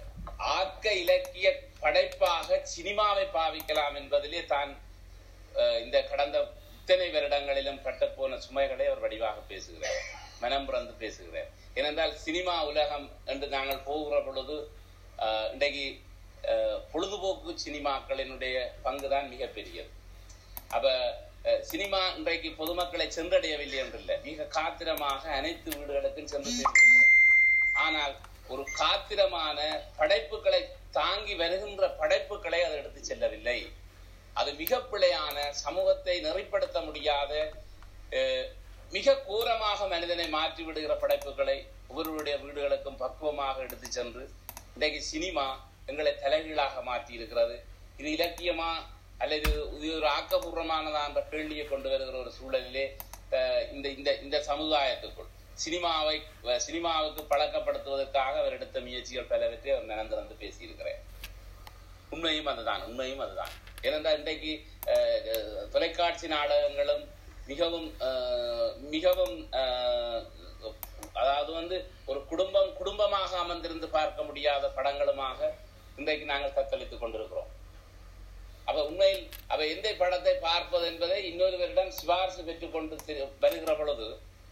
S1: ஆக்க இலக்கிய படைப்பாக சினிமாவை பாவிக்கலாம் என்பதிலே தான் அஹ், இந்த கடந்த இத்தனை வருடங்களிலும் கட்டப்போன சுமைகளை அவர் வடிவாக பேசுகிறார் மனம் பிறந்து பேசுகிறார் ஏனென்றால் சினிமா உலகம் என்று நாங்கள் போகிற பொழுது அஹ், இன்றைக்கு அஹ், பொழுதுபோக்கு சினிமாக்களினுடைய பங்குதான் மிகப்பெரியது அப்ப அஹ், சினிமா இன்றைக்கு பொதுமக்களை சென்றடையவில்லை என்றில்லை மிக காத்திரமாக அனைத்து வீடுகளுக்கும் சென்று சேர்ந்திருக்கிறது. ஆனால் ஒரு காத்திரமான படைப்புகளை தாங்கி வருகின்ற படைப்புகளை அது எடுத்து செல்லவில்லை அது மிக பிழையான சமூகத்தை நெறிப்படுத்த முடியாத அஹ், மிக கோரமாக மனிதனை மாற்றி விடுகிற படைப்புகளை ஒவ்வொருவருடைய வீடுகளுக்கும் பக்குவமாக எடுத்து சென்று இன்றைக்கு சினிமா எங்களை தலைகீழாக மாற்றி இருக்கிறது இது இலக்கியமா அல்லது இது ஒரு ஆக்கப்பூர்வமானதா என்ற கேள்வியை கொண்டு வருகிற ஒரு சூழலிலே அஹ், இந்த இந்த இந்த சமுதாயத்துக்குள் சினிமாவை அஹ், சினிமாவுக்கு பழக்கப்படுத்துவதற்காக அவர் எடுத்த முயற்சிகள் பலவற்றை அவர் நிரந்தரந்து பேசியிருக்கிறார் உண்மையும் அதுதான் உண்மையும் அதுதான் ஏனென்றால் இன்றைக்கு அஹ், அஹ், தொலைக்காட்சி நாடகங்களும் மிகவும் அஹ், மிகவும் அஹ், அதாவது வந்து ஒரு குடும்பம் குடும்பமாக அமர்ந்திருந்து பார்க்க முடியாத படங்களுமாக இன்றைக்கு நாங்கள் தத்தளித்துக் கொண்டிருக்கிறோம் அப்ப உண்மையில் அவ எந்த படத்தை பார்ப்பது என்பதை இன்னொருவரிடம் சிபாரிசு பெற்றுக் கொண்டு திரு- வருகிற பொழுது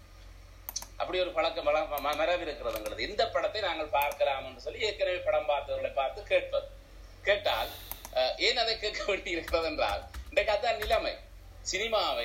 S1: அப்படி ஒரு பழக்கம் வள- ம- மரபு இருக்கிறது எங்களுக்கு எந்த படத்தை நாங்கள் பார்க்கலாம் என்று சொல்லி ஏற்கனவே படம் பார்த்தவர்களை பார்த்து கேட்பது கேட்டால் அஹ், ஏன் அதை கேட்க வேண்டி இருக்கிறது என்றால் இன்றைக்கு அதுதான் நிலைமை சினிமாவை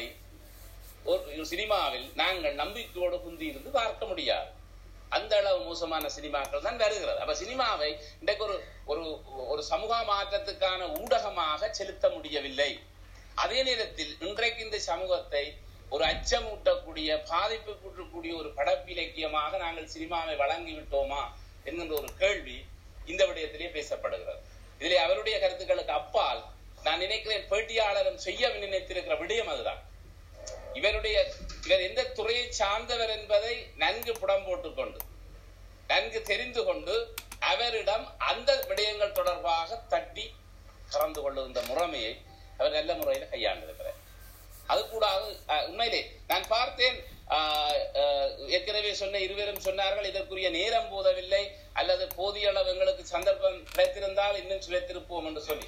S1: ஒரு சினிமாவில் நாங்கள் நம்பிக்கையோடு குந்தி இருந்து பார்க்க முடியாது அந்த அளவு மோசமான சினிமாக்கள் தான் வருகிறது அப்ப சினிமாவை இன்றைக்கு ஒரு ஒரு ஒரு சமூக மாற்றத்துக்கான ஊடகமாக செலுத்த முடியவில்லை அதே நேரத்தில் இன்றைக்கு இந்த சமூகத்தை ஒரு அச்சமூட்டக்கூடிய பாதிப்பு கூட்டக்கூடிய ஒரு படப்பிலக்கியமாக நாங்கள் சினிமாவை வழங்கி விட்டோமா என்கின்ற ஒரு கேள்வி இந்த விடயத்திலே பேசப்படுகிறது இதிலே அவருடைய கருத்துக்களுக்கு அப்பால் நான் நினைக்கிறேன் பேட்டியாளரும் செய்ய நினைத்திருக்கிற விடயம் அதுதான் இவருடைய இவர் எந்த துறையை சார்ந்தவர் என்பதை நன்கு புடம் போட்டுக்கொண்டு நன்கு தெரிந்து கொண்டு அவரிடம் அந்த விடயங்கள் தொடர்பாக தட்டி கறந்து கொள்ளுகின்ற முறைமையை அவர் நல்ல முறையில் கையாண்டிருக்கிறார் அது கூடாது அஹ், உண்மையிலே நான் பார்த்தேன் ஆஹ், அஹ், ஏற்கனவே சொன்ன இருவரும் சொன்னார்கள் இதற்குரிய நேரம் போதவில்லை அல்லது போதிய அளவு எங்களுக்கு சந்தர்ப்பம் கிடைத்திருந்தால் இன்னும் சுழைத்திருப்போம் என்று சொல்லி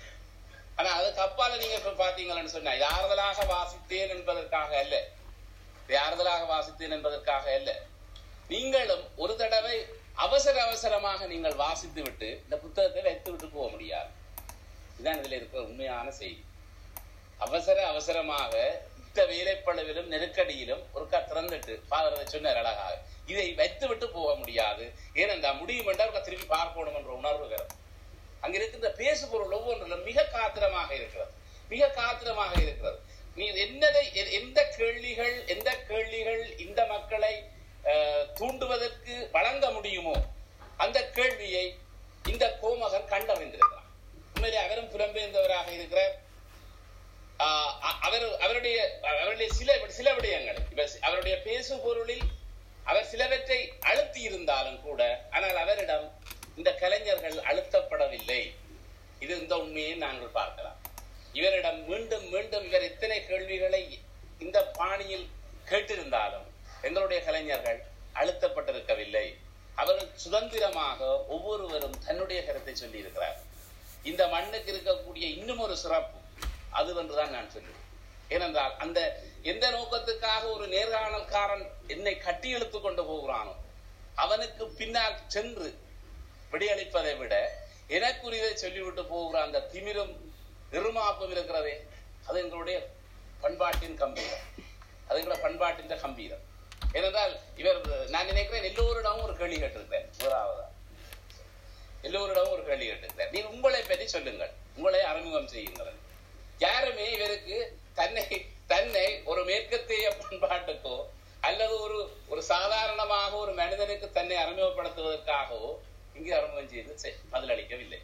S1: ஆனா அதுக்கு அப்பால நீங்க இப்ப பாத்தீங்கன்னு சொன்னா இது ஆறுதலாக வாசித்தேன் என்பதற்காக அல்ல இது ஆறுதலாக வாசித்தேன் என்பதற்காக அல்ல நீங்களும் ஒரு தடவை அவசர அவசரமாக நீங்கள் வாசித்து விட்டு இந்த புத்தகத்தை வைத்து விட்டு போக முடியாது இதுதான் இதுல இருக்கிற உண்மையான செய்தி அவசர அவசரமாக இந்த வேலைப்பளவிலும் நெருக்கடியிலும் ஒரு திறந்துட்டு ஃபாதர் சொன்னார் அழகாக இதை வைத்து விட்டு போக முடியாது ஏனென்றால் முடியும் என்றால் திருப்பி பார்க்கணும் என்ற உணர்வு வரும் அங்க இருக்கின்ற பேசு பொருள் ஒவ்வொன்றிலும் மிக காத்திரமாக இருக்கிறது மிக காத்திரமாக இருக்கிறது நீ என்னதை எ- எந்த கேள்விகள் எந்த கேள்விகள் இந்த மக்களை அஹ், தூண்டுவதற்கு வழங்க முடியுமோ அந்த கேள்வியை இந்த கோமகன் கண்டறிந்திருக்கிறார் உண்மையிலே அவரும் புலம்பெயர்ந்தவராக இருக்கிறார் ஆஹ் அ- அவர் அவருடைய அவருடைய சில சில விடயங்கள் இப்ப சி- அவருடைய பேசு பொருளில் அவர் சிலவற்றை அழுத்தி இருந்தாலும் கூட ஆனால் அவரிடம் இந்த கலைஞர்கள் அழுத்தப்படவில்லை இது இந்த உண்மையை நாங்கள் பார்க்கலாம் இவரிடம் மீண்டும் மீண்டும் இவர் எத்தனை கேள்விகளை இந்த பாணியில் கேட்டிருந்தாலும் எங்களுடைய கலைஞர்கள் அழுத்தப்பட்டிருக்கவில்லை அவர்கள் சுதந்திரமாக ஒவ்வொருவரும் தன்னுடைய கருத்தை சொல்லி இருக்கிறார் இந்த மண்ணுக்கு இருக்கக்கூடிய இன்னும் ஒரு சிறப்பு அதுவென்றுதான் நான் சொல்லுவேன் ஏனென்றால் அந்த எந்த நோக்கத்துக்காக ஒரு நேர்காணல்காரன் என்னை கட்டி இழுத்து கொண்டு போகிறானோ அவனுக்கு பின்னால் சென்று விடையளிப்பதை விட எனக்குரியதை சொல்லிவிட்டு போகிற அந்த திமிரும் நிருமாப்பும் இருக்கிறதே அது எங்களுடைய பண்பாட்டின் கம்பீரம் அது எங்களுடைய பண்பாட்டின் கம்பீரம் ஏனென்றால் இவர் நான் நினைக்கிறேன் எல்லோரிடமும் ஒரு கேள்வி கேட்டிருக்கிறேன் முதலாவதா எல்லோரிடமும் ஒரு கேள்வி கேட்டிருக்கிறார் நீ உங்களை பற்றி சொல்லுங்கள் உங்களை அறிமுகம் செய்யுங்கள் யாருமே இவருக்கு தன்னை தன்னை ஒரு மேற்கத்திய பண்பாட்டுக்கோ அல்லது ஒரு ஒரு சாதாரணமாக ஒரு மனிதனுக்கு தன்னை அறிமுகப்படுத்துவதற்காகவோ இங்கே அறிமுகம் செய்து செ- பதிலளிக்கவில்லை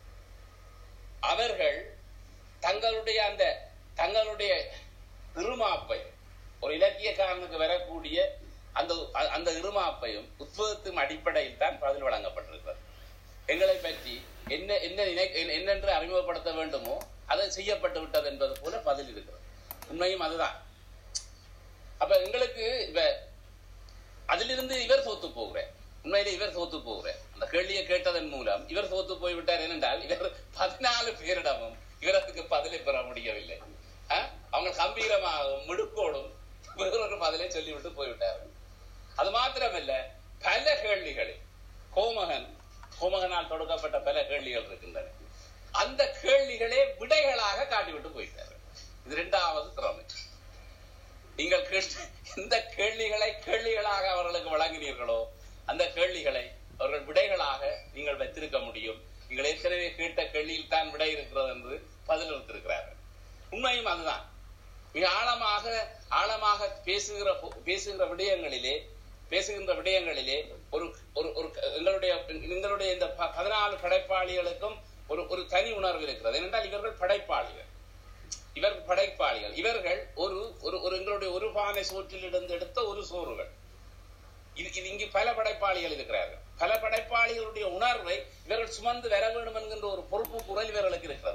S1: அவர்கள் தங்களுடைய அந்த தங்களுடைய இருமாப்பை ஒரு இலக்கியக்காரனுக்கு வரக்கூடிய அந்த அந்த இருமாப்பையும் உத்வகத்தின் அடிப்படையில் தான் பதில் வழங்கப்பட்டிருக்கிறது எங்களை பற்றி என்ன என்ன நினை என்ன- என்னென்று அறிமுகப்படுத்த வேண்டுமோ அது செய்யப்பட்டு விட்டது என்பது போல பதில் இருக்கிறது உண்மையும் அதுதான் அப்ப எங்களுக்கு இப்ப அதிலிருந்து இவர் தோத்து போகிறார் உண்மையிலே இவர் தோத்து போகிறார் அந்த கேள்வியை கேட்டதன் மூலம் இவர் தோத்து போய்விட்டார் ஏனென்றால் இவர் பதினாலு பேரிடமும் இவருக்கு பதிலை பெற முடியவில்லை அஹ்? அவங்க கம்பீரமாகவும் மிடுக்கோடும் வேறொரு பதிலை சொல்லிவிட்டு போய்விட்டார்கள் அது மாத்திரமல்ல பல கேள்விகளை கோமகன் கோமகனால் தொடுக்கப்பட்ட பல கேள்விகள் இருக்கின்றன அந்த கேள்விகளே விடைகளாக காட்டிவிட்டு போயிட்டார்கள் இது இரண்டாவது திறமை நீங்கள் கேட்ட- எந்த கேள்விகளை கேள்விகளாக அவர்களுக்கு வழங்கினீர்களோ அந்த கேள்விகளை அவர்கள் விடைகளாக நீங்கள் வைத்திருக்க முடியும் நீங்கள் ஏற்கனவே கேட்ட கேள்வியில் தான் விடை இருக்கிறது என்று பதில் வைத்திருக்கிறார்கள் உண்மையும் அதுதான் மிக ஆழமாக ஆழமாக பேசுகிற போ- பேசுகிற விடயங்களிலே பேசுகின்ற விடயங்களிலே ஒரு ஒரு ஒரு எங்களுடைய எங்களுடைய இந்த ப- பதினாலு படைப்பாளிகளுக்கும் ஒரு ஒரு தனி உணர்வு இருக்கிறது ஏனென்றால் இவர்கள் படைப்பாளிகள் இவர் படைப்பாளிகள் இவர்கள் ஒரு ஒரு ஒரு எங்களுடைய ஒரு பானை சோற்றிலிருந்து எடுத்த ஒரு சோறுகள் இது இது இங்கு பல படைப்பாளிகள் இருக்கிறார்கள் பல படைப்பாளிகளுடைய உணர்வை இவர்கள் சுமந்து வர வேண்டும் என்கின்ற ஒரு பொறுப்பு குரல் இவர்களுக்கு இருக்கிறது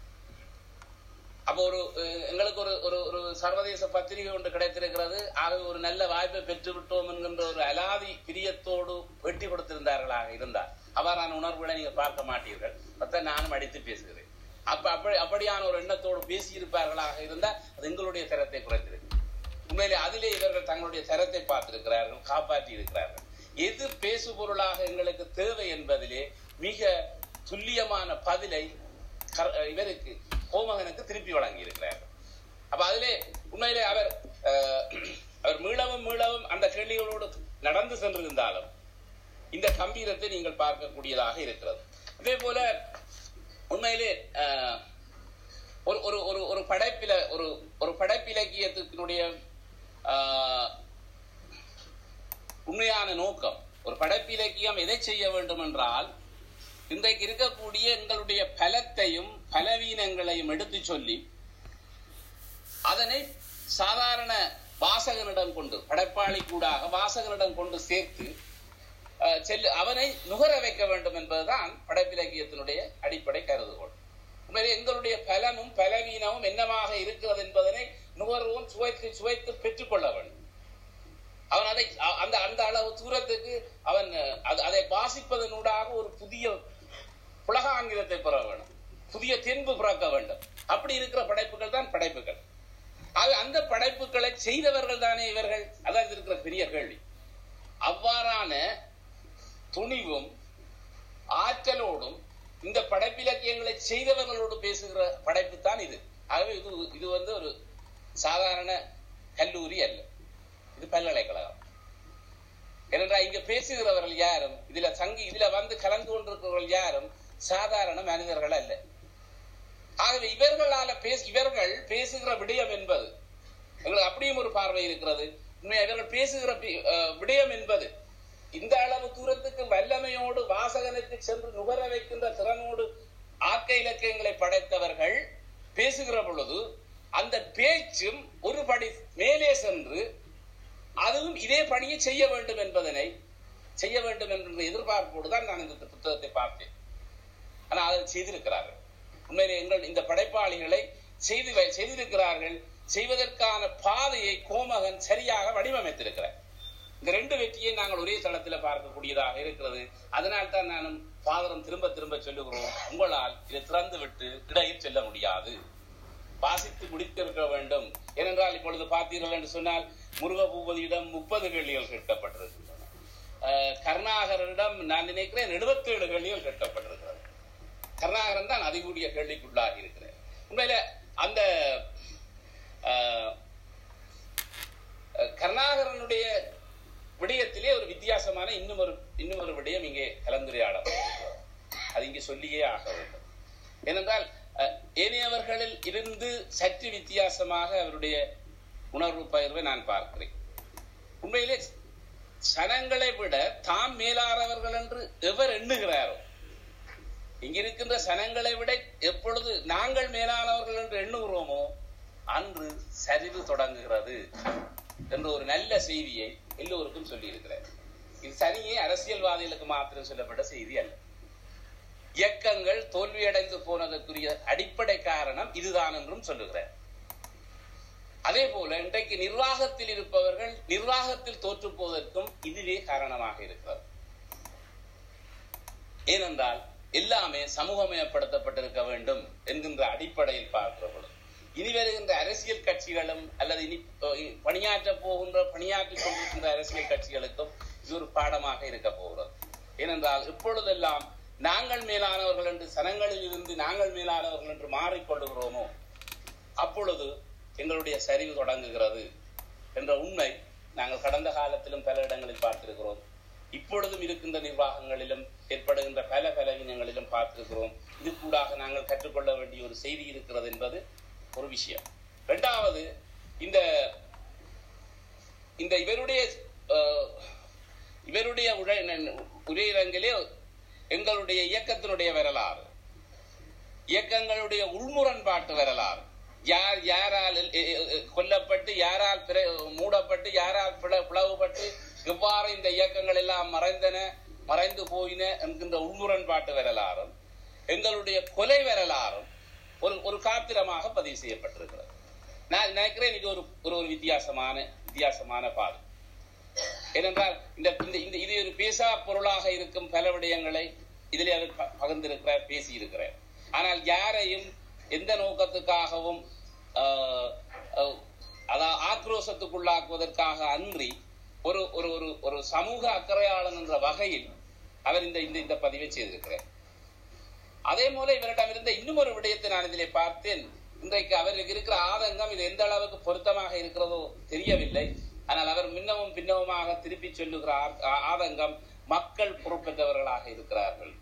S1: அப்போ ஒரு அஹ், எங்களுக்கு ஒரு ஒரு ஒரு சர்வதேச பத்திரிகை ஒன்று கிடைத்திருக்கிறது ஆகவே ஒரு நல்ல வாய்ப்பை பெற்று விட்டோம் என்கின்ற ஒரு அலாதி பிரியத்தோடு வெட்டி கொடுத்திருந்தார்களாக இருந்தார் அவ்வாறான உணர்வுகளை நீங்க பார்க்க மாட்டீர்கள் மத்த நானும் அடித்து பேசுகிறேன் அப்ப அப்படி அப்படியான ஒரு எண்ணத்தோடு பேசியிருப்பார்களாக இருந்தால் அது எங்களுடைய தரத்தை குறைத்திருக்கு உண்மையிலே அதிலே இவர்கள் தங்களுடைய தரத்தை பார்த்திருக்கிறார்கள் காப்பாற்றி இருக்கிறார்கள் எது பேசு பொருளாக எங்களுக்கு தேவை என்பதிலே மிக துல்லியமான பதிலை கர- இவருக்கு கோமகனுக்கு திருப்பி வழங்கி இருக்கிறார்கள் அப்ப அதிலே உண்மையிலே அவர் அஹ், அவர் மீளவும் மீளவும் அந்த கேள்விகளோடு நடந்து சென்றிருந்தாலும் இந்த கம்பீரத்தை நீங்கள் பார்க்கக்கூடியதாக இருக்கிறது இதே போல உண்மையிலே அஹ், ஒரு ஒரு ஒரு ஒரு படைப்பில ஒரு ஒரு படைப்பிலக்கியத்தினுடைய ஆஹ், உண்மையான நோக்கம் ஒரு படைப்பிலக்கியம் எதை செய்ய வேண்டும் என்றால் இன்றைக்கு இருக்கக்கூடிய எங்களுடைய பலத்தையும் பலவீனங்களையும் எடுத்து சொல்லி அதனை சாதாரண வாசகனிடம் கொண்டு படைப்பாளி கூடாக வாசகனிடம் கொண்டு சேர்த்து அஹ், செல்லு அவனை நுகர வைக்க வேண்டும் என்பதுதான் படைப்பிலக்கியத்தினுடைய அடிப்படை கருதுகோள் உண்மையிலே எங்களுடைய பலமும் பலவீனமும் என்னவாக இருக்கிறது என்பதனை நுகர்வோன் சுவைத்து சுவைத்து பெற்றுக்கொள்ள வேண்டும் அவன் அதை அ- அந்த அந்த அளவு தூரத்துக்கு அவன் அஹ், அது- அதை வாசிப்பதனூடாக ஒரு புதிய உலக ஆங்கிலத்தை பெற வேண்டும் புதிய தென்பு பிறக்க வேண்டும் அப்படி இருக்கிற படைப்புகள் தான் படைப்புகள் ஆக அந்த படைப்புகளை செய்தவர்கள் தானே இவர்கள் அதான் இது இருக்கிற பெரிய கேள்வி அவ்வாறான துணிவும் ஆற்றலோடும் இந்த படைப்பிலக்கியங்களை செய்தவர்களோடு பேசுகிற படைப்பு தான் இது ஆகவே இது இது வந்து ஒரு சாதாரண கல்லூரி அல்ல இது பல்கலைக்கழகம் ஏனென்றால் இங்க பேசுகிறவர்கள் யாரும் இதுல சங்கி இதுல வந்து கலந்து கொண்டிருக்கிறவர்கள் யாரும் சாதாரண மனிதர்கள் அல்ல ஆகவே இவர்களால பேச இவர்கள் பேசுகிற விடயம் என்பது எங்களுக்கு அப்படியும் ஒரு பார்வை இருக்கிறது உண்மை இவர்கள் பேசுகிற பி- அஹ், விடயம் என்பது இந்த அளவு தூரத்துக்கு வல்லமையோடு வாசகனுக்கு சென்று நுகர வைக்கின்ற திறனோடு ஆக்க இலக்கியங்களை படைத்தவர்கள் பேசுகிற பொழுது அந்த பேச்சும் ஒரு படி மேலே சென்று அதுவும் இதே பணியை செய்ய வேண்டும் என்பதனை செய்ய வேண்டும் என்ற எதிர்பார்ப்போடு தான் நான் இந்த புத்தகத்தை பார்த்தேன் ஆனால் அதை செய்திருக்கிறார்கள் உண்மையிலே எங்கள் இந்த படைப்பாளிகளை செய்து வை- செய்திருக்கிறார்கள் செய்வதற்கான பாதையை கோமகன் சரியாக வடிவமைத்திருக்கிறார் இந்த ரெண்டு வெற்றியை நாங்கள் ஒரே தளத்துல பார்க்கக்கூடியதாக இருக்கிறது அதனால் தான் நானும் பாதரம் திரும்ப திரும்ப சொல்லுகிறோம் உங்களால் இதை திறந்து விட்டு இடையில் செல்ல முடியாது வாசித்து முடித்திருக்க வேண்டும் ஏனென்றால் இப்பொழுது பார்த்தீர்கள் என்று சொன்னால் முருக பூபதியிடம் முப்பது கேள்விகள் கேட்கப்பட்டிருக்கின்றன அஹ், கருணாகரனிடம் நான் நினைக்கிறேன் 77 கேள்விகள் கேட்கப்பட்டிருக்கிறது கருணாகரன் தான் அதிகூடிய கேள்விக்குள்ளாகி இருக்கிறேன் உண்மையில அந்த அஹ், அஹ், கருணாகரனுடைய விடயத்திலே ஒரு வித்தியாசமான இன்னும் ஒரு இன்னும் ஒரு விடயம் இங்கே கலந்துரையாடப்படுகிறது அது இங்கே சொல்லியே ஆக வேண்டும் ஏனென்றால் அஹ், ஏனையவர்களில் இருந்து சற்று வித்தியாசமாக அவருடைய உணர்வு பகிர்வை நான் பார்க்கிறேன் உண்மையிலே சனங்களை விட தாம் மேலானவர்கள் என்று எவர் எண்ணுகிறாரோ இங்க இருக்கின்ற சனங்களை விட எப்பொழுது நாங்கள் மேலானவர்கள் என்று எண்ணுகிறோமோ அன்று சரிவு தொடங்குகிறது என்ற ஒரு நல்ல செய்தியை எல்லோருக்கும் சொல்லி இருக்கிறார் இது தனியே அரசியல்வாதிகளுக்கு மாத்திரம் சொல்லப்பட்ட செய்தி அல்ல இயக்கங்கள் தோல்வியடைந்து போனதற்குரிய அடிப்படை காரணம் இதுதான் என்றும் சொல்லுகிறார் அதே போல இன்றைக்கு நிர்வாகத்தில் இருப்பவர்கள் நிர்வாகத்தில் தோற்று போவதற்கும் இதுவே காரணமாக இருக்கிறது ஏனென்றால் எல்லாமே சமூகமயப்படுத்தப்பட்டிருக்க வேண்டும் என்கின்ற அடிப்படையில் பார்க்கிற பொழுது இனி வருகின்ற அரசியல் கட்சிகளும் அல்லது இனி அஹ், பணியாற்ற போகின்ற பணியாற்றிக் கொண்டிருக்கின்ற அரசியல் கட்சிகளுக்கும் இது ஒரு பாடமாக இருக்க போகிறது ஏனென்றால் இப்பொழுதெல்லாம் நாங்கள் மேலானவர்கள் என்று சனங்களில் இருந்து நாங்கள் மேலானவர்கள் என்று மாறிக்கொள்ளுகிறோமோ அப்பொழுது எங்களுடைய சரிவு தொடங்குகிறது என்ற உண்மை நாங்கள் கடந்த காலத்திலும் பல இடங்களில் பார்த்திருக்கிறோம் இப்பொழுதும் இருக்கின்ற நிர்வாகங்களிலும் ஏற்படுகின்ற பல பலவீனங்களிலும் பார்த்திருக்கிறோம் இது கூடாக நாங்கள் கற்றுக்கொள்ள வேண்டிய ஒரு செய்தி இருக்கிறது என்பது ஒரு விஷயம் இரண்டாவது இந்த இந்த இவருடைய அஹ், இவருடைய உரை உரையிரங்கிலே எங்களுடைய இயக்கத்தினுடைய வரலாறு இயக்கங்களுடைய உள்முரண்பாட்டு வரலாறு யார் யாரால் எ- எ- எ- கொல்லப்பட்டு யாரால் பிற- மூடப்பட்டு யாரால் பிள- பிளவுபட்டு எவ்வாறு இந்த இயக்கங்கள் எல்லாம் மறைந்தன மறைந்து போயின என்கின்ற உள்முரண்பாட்டு வரலாறும் எங்களுடைய கொலை வரலாறும் ஒரு ஒரு காத்திரமாக பதிவு செய்யப்பட்டிருக்கிறது நான் நினைக்கிறேன் இது ஒரு ஒரு ஒரு வித்தியாசமான வித்தியாசமான பாதை ஏனென்றால் இந்த இந்த இந்த இது ஒரு பேசா பொருளாக இருக்கும் பல விடயங்களை இதிலே அவர் ப- பகிர்ந்திருக்கிறார் பேசியிருக்கிறார் ஆனால் யாரையும் எந்த நோக்கத்துக்காகவும் ஆஹ், ஆஹ், அதாவது ஆக்ரோஷத்துக்குள்ளாக்குவதற்காக அன்றி ஒரு ஒரு ஒரு ஒரு சமூக அக்கறையாளன் என்ற வகையில் அவர் இந்த இந்த இந்த பதிவை செய்திருக்கிறார் அதே போல இவரிடம் இருந்த இன்னும் ஒரு விடயத்தை நான் இதிலே பார்த்தேன் இன்றைக்கு அவருக்கு இருக்கிற ஆதங்கம் இது எந்த அளவுக்கு பொருத்தமாக இருக்கிறதோ தெரியவில்லை ஆனால் அவர் முன்னமும் பின்னமுமாக திருப்பி சொல்லுகிற ஆ- ஆ- ஆதங்கம் மக்கள் பொறுப்பேற்றவர்களாக இருக்கிறார்கள்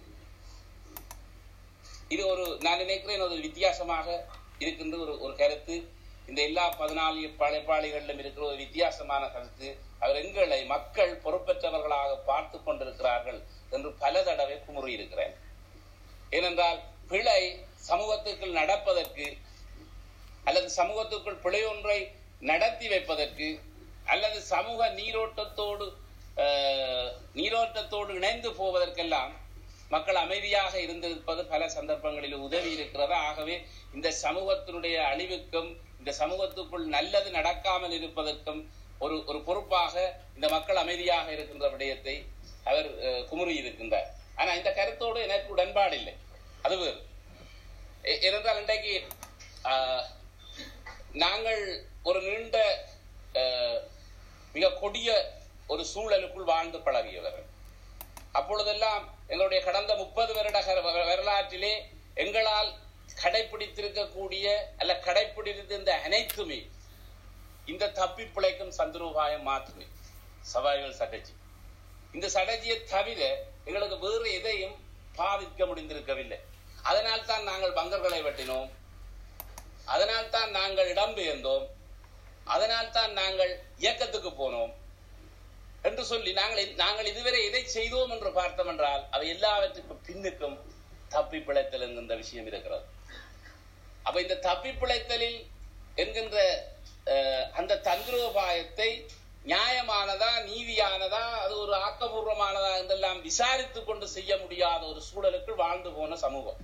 S1: இது ஒரு நான் நினைக்கிறேன் ஒரு வித்தியாசமாக இருக்கின்ற ஒரு ஒரு கருத்து இந்த எல்லா பதினாலு படைப்பாளிகளிலும் இருக்கிற ஒரு வித்தியாசமான கருத்து அவர் எங்களை மக்கள் பொறுப்பேற்றவர்களாக பார்த்து கொண்டிருக்கிறார்கள் என்று பல தடவை குமுறி இருக்கிறேன் ஏனென்றால் பிழை சமூகத்துக்குள் நடப்பதற்கு அல்லது சமூகத்துக்குள் பிழை ஒன்றை நடத்தி வைப்பதற்கு அல்லது சமூக நீரோட்டத்தோடு அஹ், நீரோட்டத்தோடு இணைந்து போவதற்கெல்லாம் மக்கள் அமைதியாக இருந்திருப்பது பல சந்தர்ப்பங்களில் உதவி இருக்கிறது ஆகவே இந்த சமூகத்தினுடைய அழிவுக்கும் இந்த சமூகத்துக்குள் நல்லது நடக்காமல் இருப்பதற்கும் ஒரு ஒரு பொறுப்பாக இந்த மக்கள் அமைதியாக இருக்கின்ற விடயத்தை அவர் அஹ், குமுறி இருக்கின்றார் ஆனா இந்த கருத்தோடு எனக்கு உடன்பாடு இல்லை அது வேறு ஏ- ஏனென்றால் இன்றைக்கு ஆஹ், நாங்கள் ஒரு நீண்ட ஆஹ், மிக கொடிய ஒரு சூழலுக்குள் வாழ்ந்து பழகியவர்கள் அப்பொழுதெல்லாம் எங்களுடைய கடந்த முப்பது வருட கர- வ- வரலாற்றிலே எங்களால் கடைபிடித்திருக்கக்கூடிய அல்ல கடைபிடித்திருந்த அனைத்துமே இந்த தப்பி பிழைக்கும் சந்துருபாயம் மாற்றுமே சவாய்கள் சட்டஜி இந்த சடஜியை தவிர எங்களுக்கு வேறு எதையும் பாதிக்க முடிந்திருக்கவில்லை அதனால் தான் நாங்கள் பங்கர்களை வெட்டினோம் அதனால் தான் நாங்கள் இடம்பெயர்ந்தோம் அதனால் தான் நாங்கள் இயக்கத்துக்கு போனோம் என்று சொல்லி நாங்கள் நாங்கள் இதுவரை எதை செய்தோம் என்று பார்த்தோம் என்றால் அவை எல்லாவற்றுக்கும் பின்னுக்கும் தப்பி பிழைத்தல் என்கின்ற விஷயம் இருக்கிறது அப்ப இந்த தப்பி பிழைத்தலில் என்கின்ற அஹ், அந்த தந்திரோபாயத்தை நியாயமானதா நீதியானதா அது ஒரு ஆக்கபூர்வமானதா என்றெல்லாம் விசாரித்துக் கொண்டு செய்ய முடியாத ஒரு சூழலுக்குள் வாழ்ந்து போன சமூகம்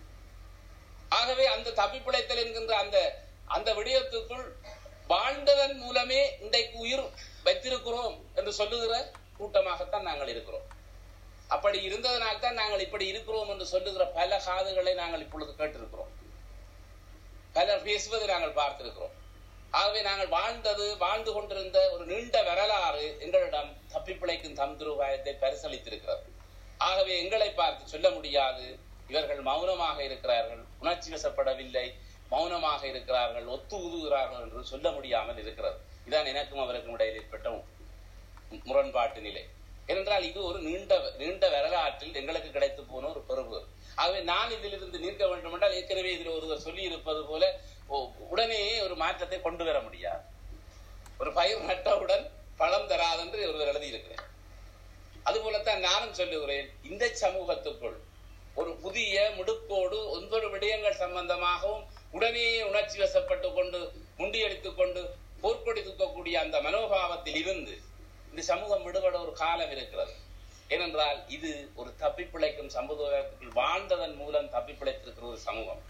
S1: ஆகவே அந்த தப்பி பிழைத்தல் என்கின்ற அந்த அந்த விடயத்துக்குள் வாழ்ந்ததன் மூலமே இன்றைக்கு உயிர் வைத்திருக்கிறோம் என்று சொல்லுகிற கூட்டமாகத்தான் நாங்கள் இருக்கிறோம் அப்படி இருந்ததனால் தான் நாங்கள் இப்படி இருக்கிறோம் என்று சொல்லுகிற பல காதுகளை நாங்கள் இப்பொழுது கேட்டிருக்கிறோம் பலர் பேசுவதை நாங்கள் பார்த்திருக்கிறோம் ஆகவே நாங்கள் வாழ்ந்தது வாழ்ந்து கொண்டிருந்த ஒரு நீண்ட வரலாறு எங்களிடம் தப்பி பிழைக்கும் தந்திருபாயத்தை பரிசளித்திருக்கிறது ஆகவே எங்களை பார்த்து சொல்ல முடியாது இவர்கள் மௌனமாக இருக்கிறார்கள் உணர்ச்சி வசப்படவில்லை மௌனமாக இருக்கிறார்கள் ஒத்து ஊதுகிறார்கள் என்று சொல்ல முடியாமல் இருக்கிறது இதான் எனக்கும் அவருக்கும் இடையில் ஏற்பட்ட மு- முரண்பாட்டு நிலை ஏனென்றால் இது ஒரு நீண்ட நீண்ட வரலாற்றில் எங்களுக்கு கிடைத்து போன ஒரு பெருவு ஆகவே நான் இதிலிருந்து நிற்க வேண்டும் என்றால் ஏற்கனவே இதில் ஒருவர் சொல்லி இருப்பது போல ஓ- உடனே ஒரு மாற்றத்தை கொண்டு வர முடியாது ஒரு பயிர் நட்டவுடன் பழம் தராதென்று ஒருவர் எழுதியிருக்கிறேன் அதுபோலத்தான் நானும் சொல்லுகிறேன் இந்த சமூகத்துக்குள் ஒரு புதிய முடுக்கோடு ஒன்பது விடயங்கள் சம்பந்தமாகவும் உடனே உணர்ச்சி வசப்பட்டு கொண்டு முண்டியடித்துக் கொண்டு போர்க்கொடி தூக்கக்கூடிய அந்த மனோபாவத்தில் இருந்து இந்த சமூகம் விடுபட ஒரு காலம் இருக்கிறது ஏனென்றால் இது ஒரு தப்பி பிழைக்கும் சமுதாயத்துக்குள் வாழ்ந்ததன் மூலம் தப்பி பிழைத்திருக்கிற ஒரு சமூகம்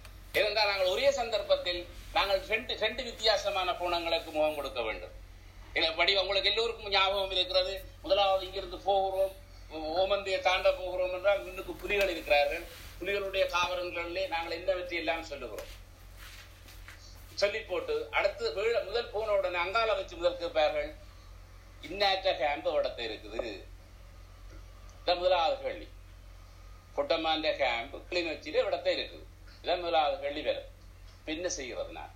S1: ஏனென்றால் நாங்கள் ஒரே சந்தர்ப்பத்தில் நாங்கள் ரெண்டு ரெண்டு வித்தியாசமான கோணங்களுக்கு முகம் கொடுக்க வேண்டும் என்ன வடிவம் உங்களுக்கு எல்லோருக்கும் ஞாபகம் இருக்கிறது முதலாவது இங்கிருந்து போகிறோம் ஓமந்தியை தாண்ட போகிறோம் என்றால் முன்னுக்கு புலிகள் இருக்கிறார்கள் புலிகளுடைய காவலங்களிலே நாங்கள் என்னவற்றை எல்லாம் சொல்லுகிறோம் சொல்லி போட்டு அடுத்து வீழ முதல் போன உடனே அங்கால வச்சு முதல் கேட்பார்கள் இன்னாற்ற கேம்பு இடத்த இருக்குது இதான் முதலாவது கேள்வி கொட்டமாண்ட கேம்பு கிளிநொச்சியில இடத்த இருக்குது இதான் முதலாவது கேள்வி வேறு என்ன செய்கிறது நான்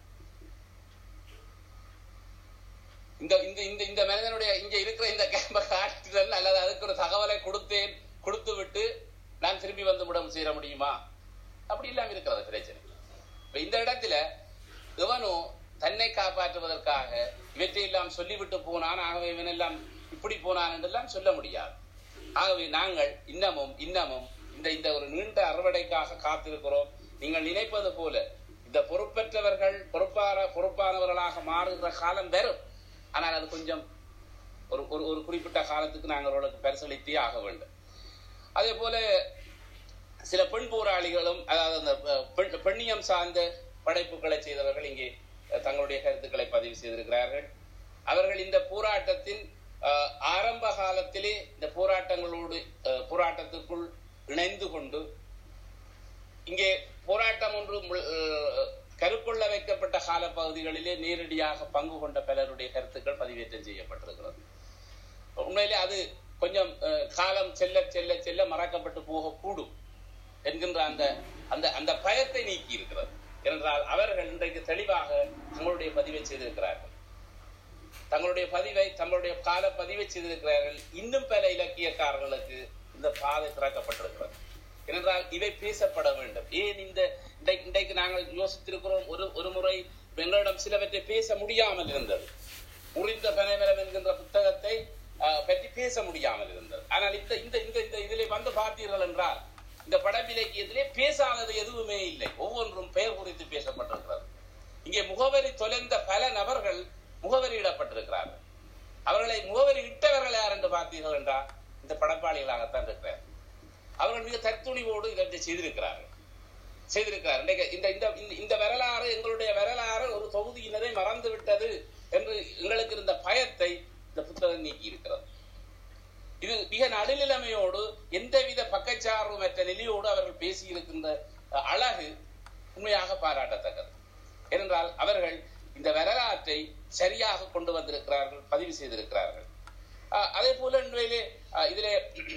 S1: இந்த இந்த இந்த இந்த மனிதனுடைய இங்க இருக்கிற இந்த கேம்பை காட்டுதல் அல்லது அதுக்கு ஒரு தகவலை கொடுத்தேன் கொடுத்து விட்டு நான் திரும்பி வந்து விடம் சேர முடியுமா அப்படி இல்லாம இருக்கிறது பிரச்சனை இப்ப இந்த இடத்துல இவனும் தன்னை காப்பாற்றுவதற்காக இவற்றையெல்லாம் சொல்லிவிட்டு போனான் ஆகவே இவனெல்லாம் இப்படி போனான் என்றெல்லாம் சொல்ல முடியாது ஆகவே நாங்கள் இன்னமும் இன்னமும் இந்த இந்த ஒரு நீண்ட அறுவடைக்காக காத்திருக்கிறோம் நீங்கள் நினைப்பது போல இந்த பொறுப்பற்றவர்கள் பொறுப்பான பொறுப்பானவர்களாக மாறுகிற காலம் வரும் ஆனால் அது கொஞ்சம் ஒரு ஒரு ஒரு குறிப்பிட்ட காலத்துக்கு நாங்கள் அவர்களுக்கு பரிசளித்தே ஆக வேண்டும் அதே போல சில பெண் போராளிகளும் அதாவது அந்த பெண் பெண்ணியம் சார்ந்த படைப்புகளை செய்தவர்கள் இங்கே தங்களுடைய கருத்துக்களை பதிவு செய்திருக்கிறார்கள் அவர்கள் இந்த போராட்டத்தின் ஆரம்ப காலத்திலே இந்த போராட்டங்களோடு போராட்டத்திற்குள் இணைந்து கொண்டு இங்கே போராட்டம் ஒன்று கருக்கொள்ள வைக்கப்பட்ட கால பகுதிகளிலே நேரடியாக பங்கு கொண்ட பலருடைய கருத்துக்கள் பதிவேற்றம் செய்யப்பட்டிருக்கிறது உண்மையிலே அது கொஞ்சம் காலம் செல்ல செல்ல செல்ல மறக்கப்பட்டு போகக்கூடும் என்கின்ற அந்த அந்த அந்த பயத்தை நீக்கி இருக்கிறது என்றால் அவர்கள் இன்றைக்கு தெளிவாக தங்களுடைய பதிவை செய்திருக்கிறார்கள் தங்களுடைய பதிவை தங்களுடைய கால பதிவை செய்திருக்கிறார்கள் இன்னும் பல இலக்கியக்காரர்களுக்கு இந்த பாதை திறக்கப்பட்டிருக்கிறது ஏனென்றால் இவை பேசப்பட வேண்டும் ஏன் இந்த இன்றைக்கு நாங்கள் யோசித்திருக்கிறோம் ஒரு ஒரு முறை எங்களிடம் சிலவற்றை பேச முடியாமல் இருந்தது முறிந்த பனைமரம் என்கின்ற புத்தகத்தை பற்றி பேச முடியாமல் இருந்தது ஆனால் இந்த இந்த இந்த இந்த இதிலே வந்து பார்த்தீர்கள் என்றால் இந்த படப்பிலக்கியத்திலே பேசாதது எதுவுமே இல்லை ஒவ்வொன்றும் பெயர் குறித்து பேசப்பட்டிருக்கிறது இங்கே முகவரி தொலைந்த பல நபர்கள் முகவரியிடப்பட்டிருக்கிறார்கள் அவர்களை முகவரி இட்டவர்கள் யார் என்று பார்த்தீர்கள் என்றால் இந்த படப்பாளிகளாகத்தான் இருக்கிறார் அவர்கள் மிக தற்துணிவோடு இதை செய்திருக்கிறார்கள் செய்திருக்கிறார் இந்த இந்த இந்த வரலாறு எங்களுடைய வரலாறு ஒரு தொகுதியினரை மறந்து விட்டது என்று எங்களுக்கு இருந்த பயத்தை இந்த புத்தகம் நீக்கி இருக்கிறது இது மிக நடுநிலைமையோடு எந்தவித பக்கச்சார்புமற்ற நிலையோடு அவர்கள் பேசியிருக்கின்ற அழகு உண்மையாக பாராட்டத்தக்கது ஏனென்றால் அவர்கள் இந்த வரலாற்றை சரியாக கொண்டு வந்திருக்கிறார்கள் பதிவு செய்திருக்கிறார்கள் அதே போல உண்மையிலே இதிலே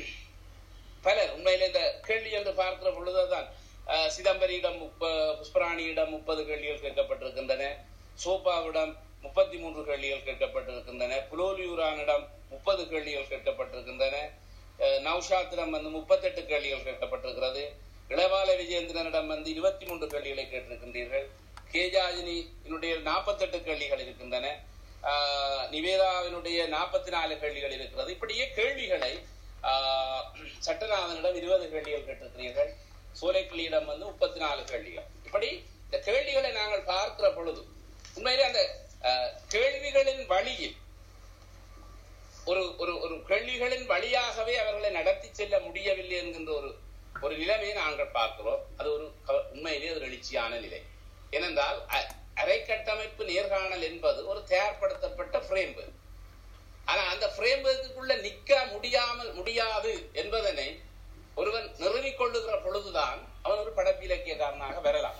S1: பலர் உண்மையிலே இந்த கேள்வி என்று பார்க்கிற பொழுதுதான் சிதம்பரியிடம் முப்ப புஷ்பராணியிடம் முப்பது கேள்விகள் கேட்கப்பட்டிருக்கின்றன சோபாவிடம் முப்பத்தி மூன்று கேள்விகள் கேட்கப்பட்டிருக்கின்றன புலோலியூரானிடம் முப்பது கேள்விகள் கேட்கப்பட்டிருக்கின்றன நௌஷாத்திடம் வந்து முப்பத்தெட்டு கேள்விகள் கேட்கப்பட்டிருக்கிறது இளவால விஜயேந்திரனிடம் வந்து இருபத்தி மூன்று கேள்விகளை கேட்டிருக்கின்றீர்கள் கேஜாஜினியினுடைய நாற்பத்தெட்டு கேள்விகள் இருக்கின்றன நிவேதாவினுடைய நாற்பத்தி நாலு கேள்விகள் இருக்கிறது இப்படியே கேள்விகளை சட்டநாதனிடம் இருபது கேள்விகள் கேட்டிருக்கிறீர்கள் சோலைக்கிளியிடம் வந்து முப்பத்தி நாலு கேள்விகள் இப்படி இந்த கேள்விகளை நாங்கள் பார்க்கிற பொழுது உண்மையிலே அந்த கேள்விகளின் வழியில் ஒரு ஒரு ஒரு கேள்விகளின் வழியாகவே அவர்களை நடத்தி செல்ல முடியவில்லை என்கின்ற ஒரு ஒரு நிலைமையை நாங்கள் பார்க்கிறோம் அது ஒரு உண்மையிலே ஒரு எழுச்சியான நிலை ஏனென்றால் அரை கட்டமைப்பு நேர்காணல் என்பது ஒரு தயார்படுத்தப்பட்ட பிரேம் ஆனா அந்த பிரேம்புக்குள்ள நிக்க முடியாமல் முடியாது என்பதனை ஒருவன் நிறுவிக் கொள்ளுகிற பொழுதுதான் அவன் ஒரு படப்பிலக்கியக்காரனாக வரலாம்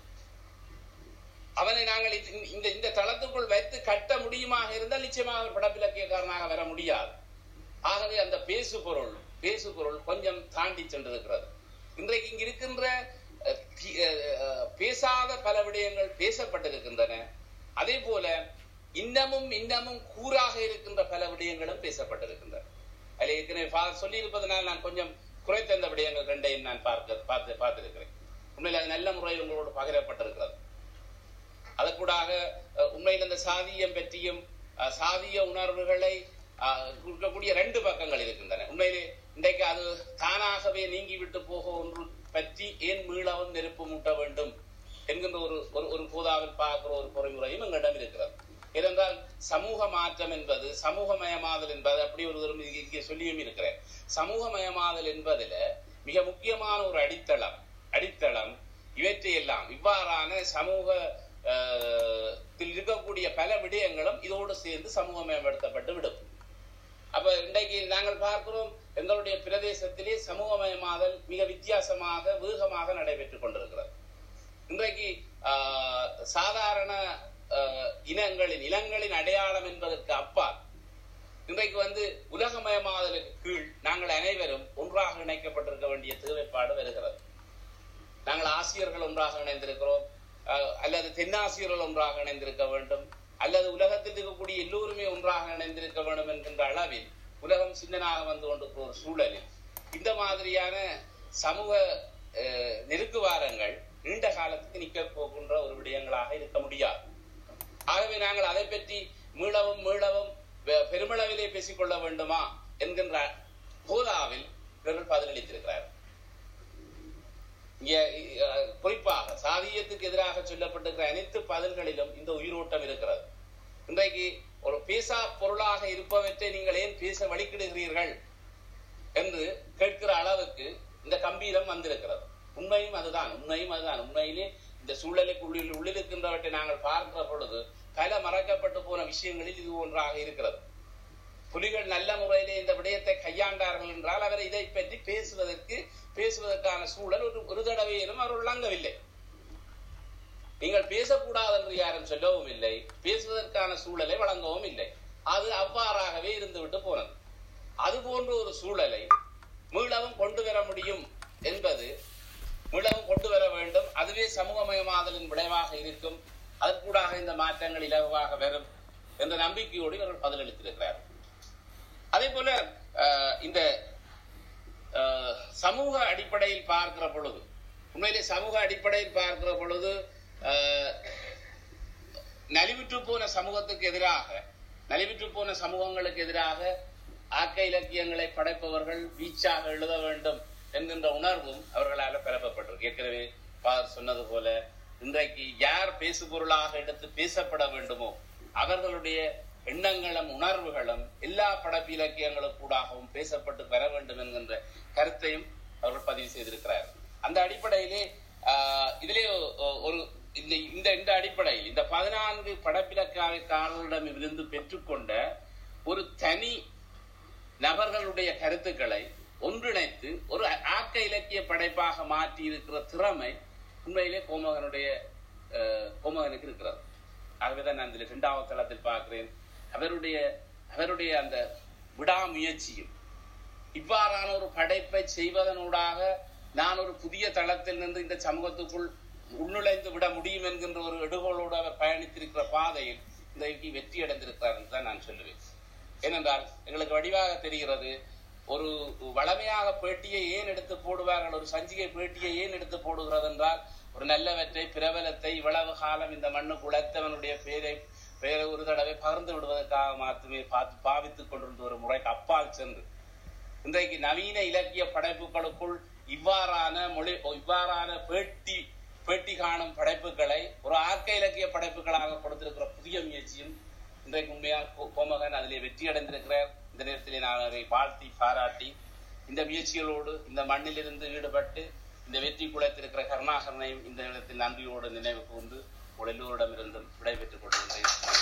S1: அவனை நாங்கள் இந்த இந்த தளத்துக்குள் வைத்து கட்ட முடியுமாக இருந்தால் நிச்சயமாக ஒரு படப்பிலக்கியக்காரனாக வர முடியாது ஆகவே அந்த பேசு பொருள் பேசு பொருள் கொஞ்சம் தாண்டி சென்றிருக்கிறது இன்றைக்கு இங்க இருக்கின்ற பேசாத பல விடயங்கள் பேசப்பட்டிருக்கின்றன அதே போல இன்னமும் இன்னமும் கூறாக இருக்கின்ற பல விடயங்களும் பேசப்பட்டிருக்கின்றன அதில் ஏற்கனவே சொல்லி இருப்பதனால் நான் கொஞ்சம் குறைத்த இந்த விடயங்கள் ரெண்டையும் நான் பார்க்க பார்த்து பார்த்திருக்கிறேன் உண்மையில் அது நல்ல முறையில் உங்களோடு பகிரப்பட்டிருக்கிறது அதற்கூடாக உண்மையில் இந்த சாதியம் பற்றியும் சாதிய உணர்வுகளை இருக்கக்கூடிய ரெண்டு பக்கங்கள் இருக்கின்றன உண்மையிலே இன்றைக்கு அது தானாகவே நீங்கிவிட்டு போக ஒன்று பற்றி ஏன் மீளவும் நெருப்பு மூட்ட வேண்டும் என்கின்ற ஒரு ஒரு கோதாவில் பார்க்கிற ஒரு பொறிமுறையும் எங்களிடம் இருக்கிறது ஏனென்றால் சமூக மாற்றம் என்பது சமூகமயமாதல் என்பது அப்படி ஒரு இங்கே சொல்லியும் இருக்கிறேன் சமூகமயமாதல் என்பதுல மிக முக்கியமான ஒரு அடித்தளம் அடித்தளம் இவற்றையெல்லாம் இவ்வாறான சமூக அஹ், இதில் இருக்கக்கூடிய பல விடயங்களும் இதோடு சேர்ந்து சமூகமயப்படுத்தப்பட்டு விடும் அப்ப இன்றைக்கு நாங்கள் பார்க்கிறோம் எங்களுடைய பிரதேசத்திலே சமூகமயமாதல் மிக வித்தியாசமாக வேகமாக நடைபெற்றுக் கொண்டிருக்கிறது இன்றைக்கு ஆஹ், சாதாரண ஆஹ், இனங்களின் இனங்களின் அடையாளம் என்பதற்கு அப்பால் இன்றைக்கு வந்து உலகமயமாதலுக்கு கீழ் நாங்கள் அனைவரும் ஒன்றாக இணைக்கப்பட்டிருக்க வேண்டிய தேவைப்பாடு வருகிறது நாங்கள் ஆசிரியர்கள் ஒன்றாக இணைந்திருக்கிறோம் அஹ், அல்லது தென்னாசியர்கள் ஒன்றாக இணைந்திருக்க வேண்டும் அல்லது உலகத்தில் இருக்கக்கூடிய எல்லோருமே ஒன்றாக இணைந்திருக்க வேண்டும் என்கின்ற அளவில் உலகம் சின்னனாக வந்து கொண்டிருக்கிற ஒரு சூழலில் இந்த மாதிரியான சமூக அஹ், நெருக்குவாரங்கள் நீண்ட காலத்துக்கு நிற்க போகின்ற ஒரு விடயங்களாக இருக்க முடியாது ஆகவே நாங்கள் அதை பற்றி மீளவும் மீளவும் பெ- பெருமளவிலே பேசிக்கொள்ள வேண்டுமா என்கின்ற போதாவில் இவர்கள் பதிலளித்திருக்கிறார் இங்க அஹ், குறிப்பாக சாதியத்துக்கு எதிராக சொல்லப்பட்டிருக்கிற அனைத்து பதில்களிலும் இந்த உயிரோட்டம் இருக்கிறது இன்றைக்கு ஒரு பேசா பொருளாக இருப்பவற்றை நீங்கள் ஏன் பேச வழிக்கிடுகிறீர்கள் என்று கேட்கிற அளவுக்கு இந்த கம்பீரம் வந்திருக்கிறது உண்மையும் அதுதான் உண்மையும் அதுதான் உண்மையிலே இந்த சூழலுக்கு உள்ளில் உள்ளிருக்கின்றவற்றை நாங்கள் பார்க்கிற பொழுது பல மறக்கப்பட்டு போன விஷயங்களில் இது ஒன்றாக இருக்கிறது புலிகள் நல்ல முறையிலே இந்த விடயத்தை கையாண்டார்கள் என்றால் அவர் இதை பற்றி பேசுவதற்கு பேசுவதற்கான சூழல் ஒரு ஒரு தடவையிலும் அவர் வழங்கவில்லை நீங்கள் பேசக்கூடாது என்று யாரும் சொல்லவும் இல்லை பேசுவதற்கான சூழலை வழங்கவும் இல்லை அது அவ்வாறாகவே இருந்துவிட்டு போனது அது போன்ற ஒரு சூழலை மீளவும் கொண்டு வர முடியும் என்பது மீளவும் கொண்டு வர வேண்டும் அதுவே சமூகமயமாதலின் விளைவாக இருக்கும் அதற்கூடாக இந்த மாற்றங்கள் இலகுவாக வரும் என்ற நம்பிக்கையோடு இவர்கள் பதிலளித்திருக்கிறார்கள் அதே போல அஹ், இந்த அஹ், சமூக அடிப்படையில் பார்க்கிற பொழுது உண்மையிலே சமூக அடிப்படையில் பார்க்கிற பொழுது அஹ், நலிவுற்று போன சமூகத்துக்கு எதிராக நலிவுற்று போன சமூகங்களுக்கு எதிராக ஆக்க இலக்கியங்களை படைப்பவர்கள் வீச்சாக எழுத வேண்டும் என்கின்ற உணர்வும் அவர்களால் பரப்பப்பட்டிருக்கு ஏற்கனவே ஃபாதர் சொன்னது போல இன்றைக்கு யார் பேசுபொருளாக எடுத்து பேசப்பட வேண்டுமோ அவர்களுடைய எண்ணங்களும் உணர்வுகளும் எல்லா படைப்பு இலக்கியங்களும் கூடாகவும் பேசப்பட்டு வர வேண்டும் என்கின்ற கருத்தையும் அவர்கள் பதிவு செய்திருக்கிறார் அந்த அடிப்படையிலே ஆஹ், இதிலே ஒ- ஒரு இந்த இந்த இந்த அடிப்படையில் இந்த பதினான்கு படப்பிலக்காரர்களிடம் இருந்து பெற்றுக்கொண்ட ஒரு தனி நபர்களுடைய கருத்துக்களை ஒன்றிணைத்து ஒரு ஆக்க இலக்கிய படைப்பாக மாற்றி இருக்கிற திறமை உண்மையிலே கோமகனுடைய அஹ், கோமகனுக்கு இருக்கிறது ஆகவேதான் நான் இதில் இரண்டாவது தளத்தில் பார்க்கிறேன் அவருடைய அவருடைய அந்த விடாமுயற்சியும் இவ்வாறான ஒரு படைப்பை செய்வதனூடாக நான் ஒரு புதிய தளத்தில் நின்று இந்த சமூகத்துக்குள் உள்நுழைந்து விட முடியும் என்கின்ற ஒரு எடுகோளோடு அவர் பயணித்திருக்கிற பாதையில் இன்றைக்கு வெற்றி அடைந்திருக்கிறார் என்று தான் நான் சொல்லுவேன் ஏனென்றால் எங்களுக்கு வடிவாக தெரிகிறது ஒரு வளமையாக பேட்டியை ஏன் எடுத்து போடுவார்கள் ஒரு சஞ்சிகை பேட்டியை ஏன் எடுத்து போடுகிறது என்றால் ஒரு நல்லவற்றை பிரபலத்தை இவ்வளவு காலம் இந்த மண்ணுக்கு உழைத்தவனுடைய பெயரை பெயரை ஒரு தடவை பகிர்ந்து விடுவதற்காக மாத்திரமே பார்த்து பாவித்துக் கொண்டிருந்த ஒரு முறைக்கு அப்பால் சென்று இன்றைக்கு நவீன இலக்கிய படைப்புகளுக்குள் இவ்வாறான மொழி இவ்வாறான பேட்டி பேட்டி காணும் படைப்புகளை ஒரு ஆக்க இலக்கிய படைப்புகளாக கொடுத்திருக்கிற புதிய முயற்சியும் இன்றைக்கு உண்மையாக கோ- கோமகன் அதிலே வெற்றி அடைந்திருக்கிறார் இந்த நேரத்திலே நான் அவரை வாழ்த்தி பாராட்டி இந்த முயற்சிகளோடு இந்த மண்ணிலிருந்து ஈடுபட்டு இந்த வெற்றி குலைத்திருக்கிற கருணாகரனையும் இந்த நேரத்தில் நன்றியோடு நினைவு கூர்ந்து உங்கள் எல்லோரிடமிருந்தும் விடைபெற்றுக் கொள்கின்றேன்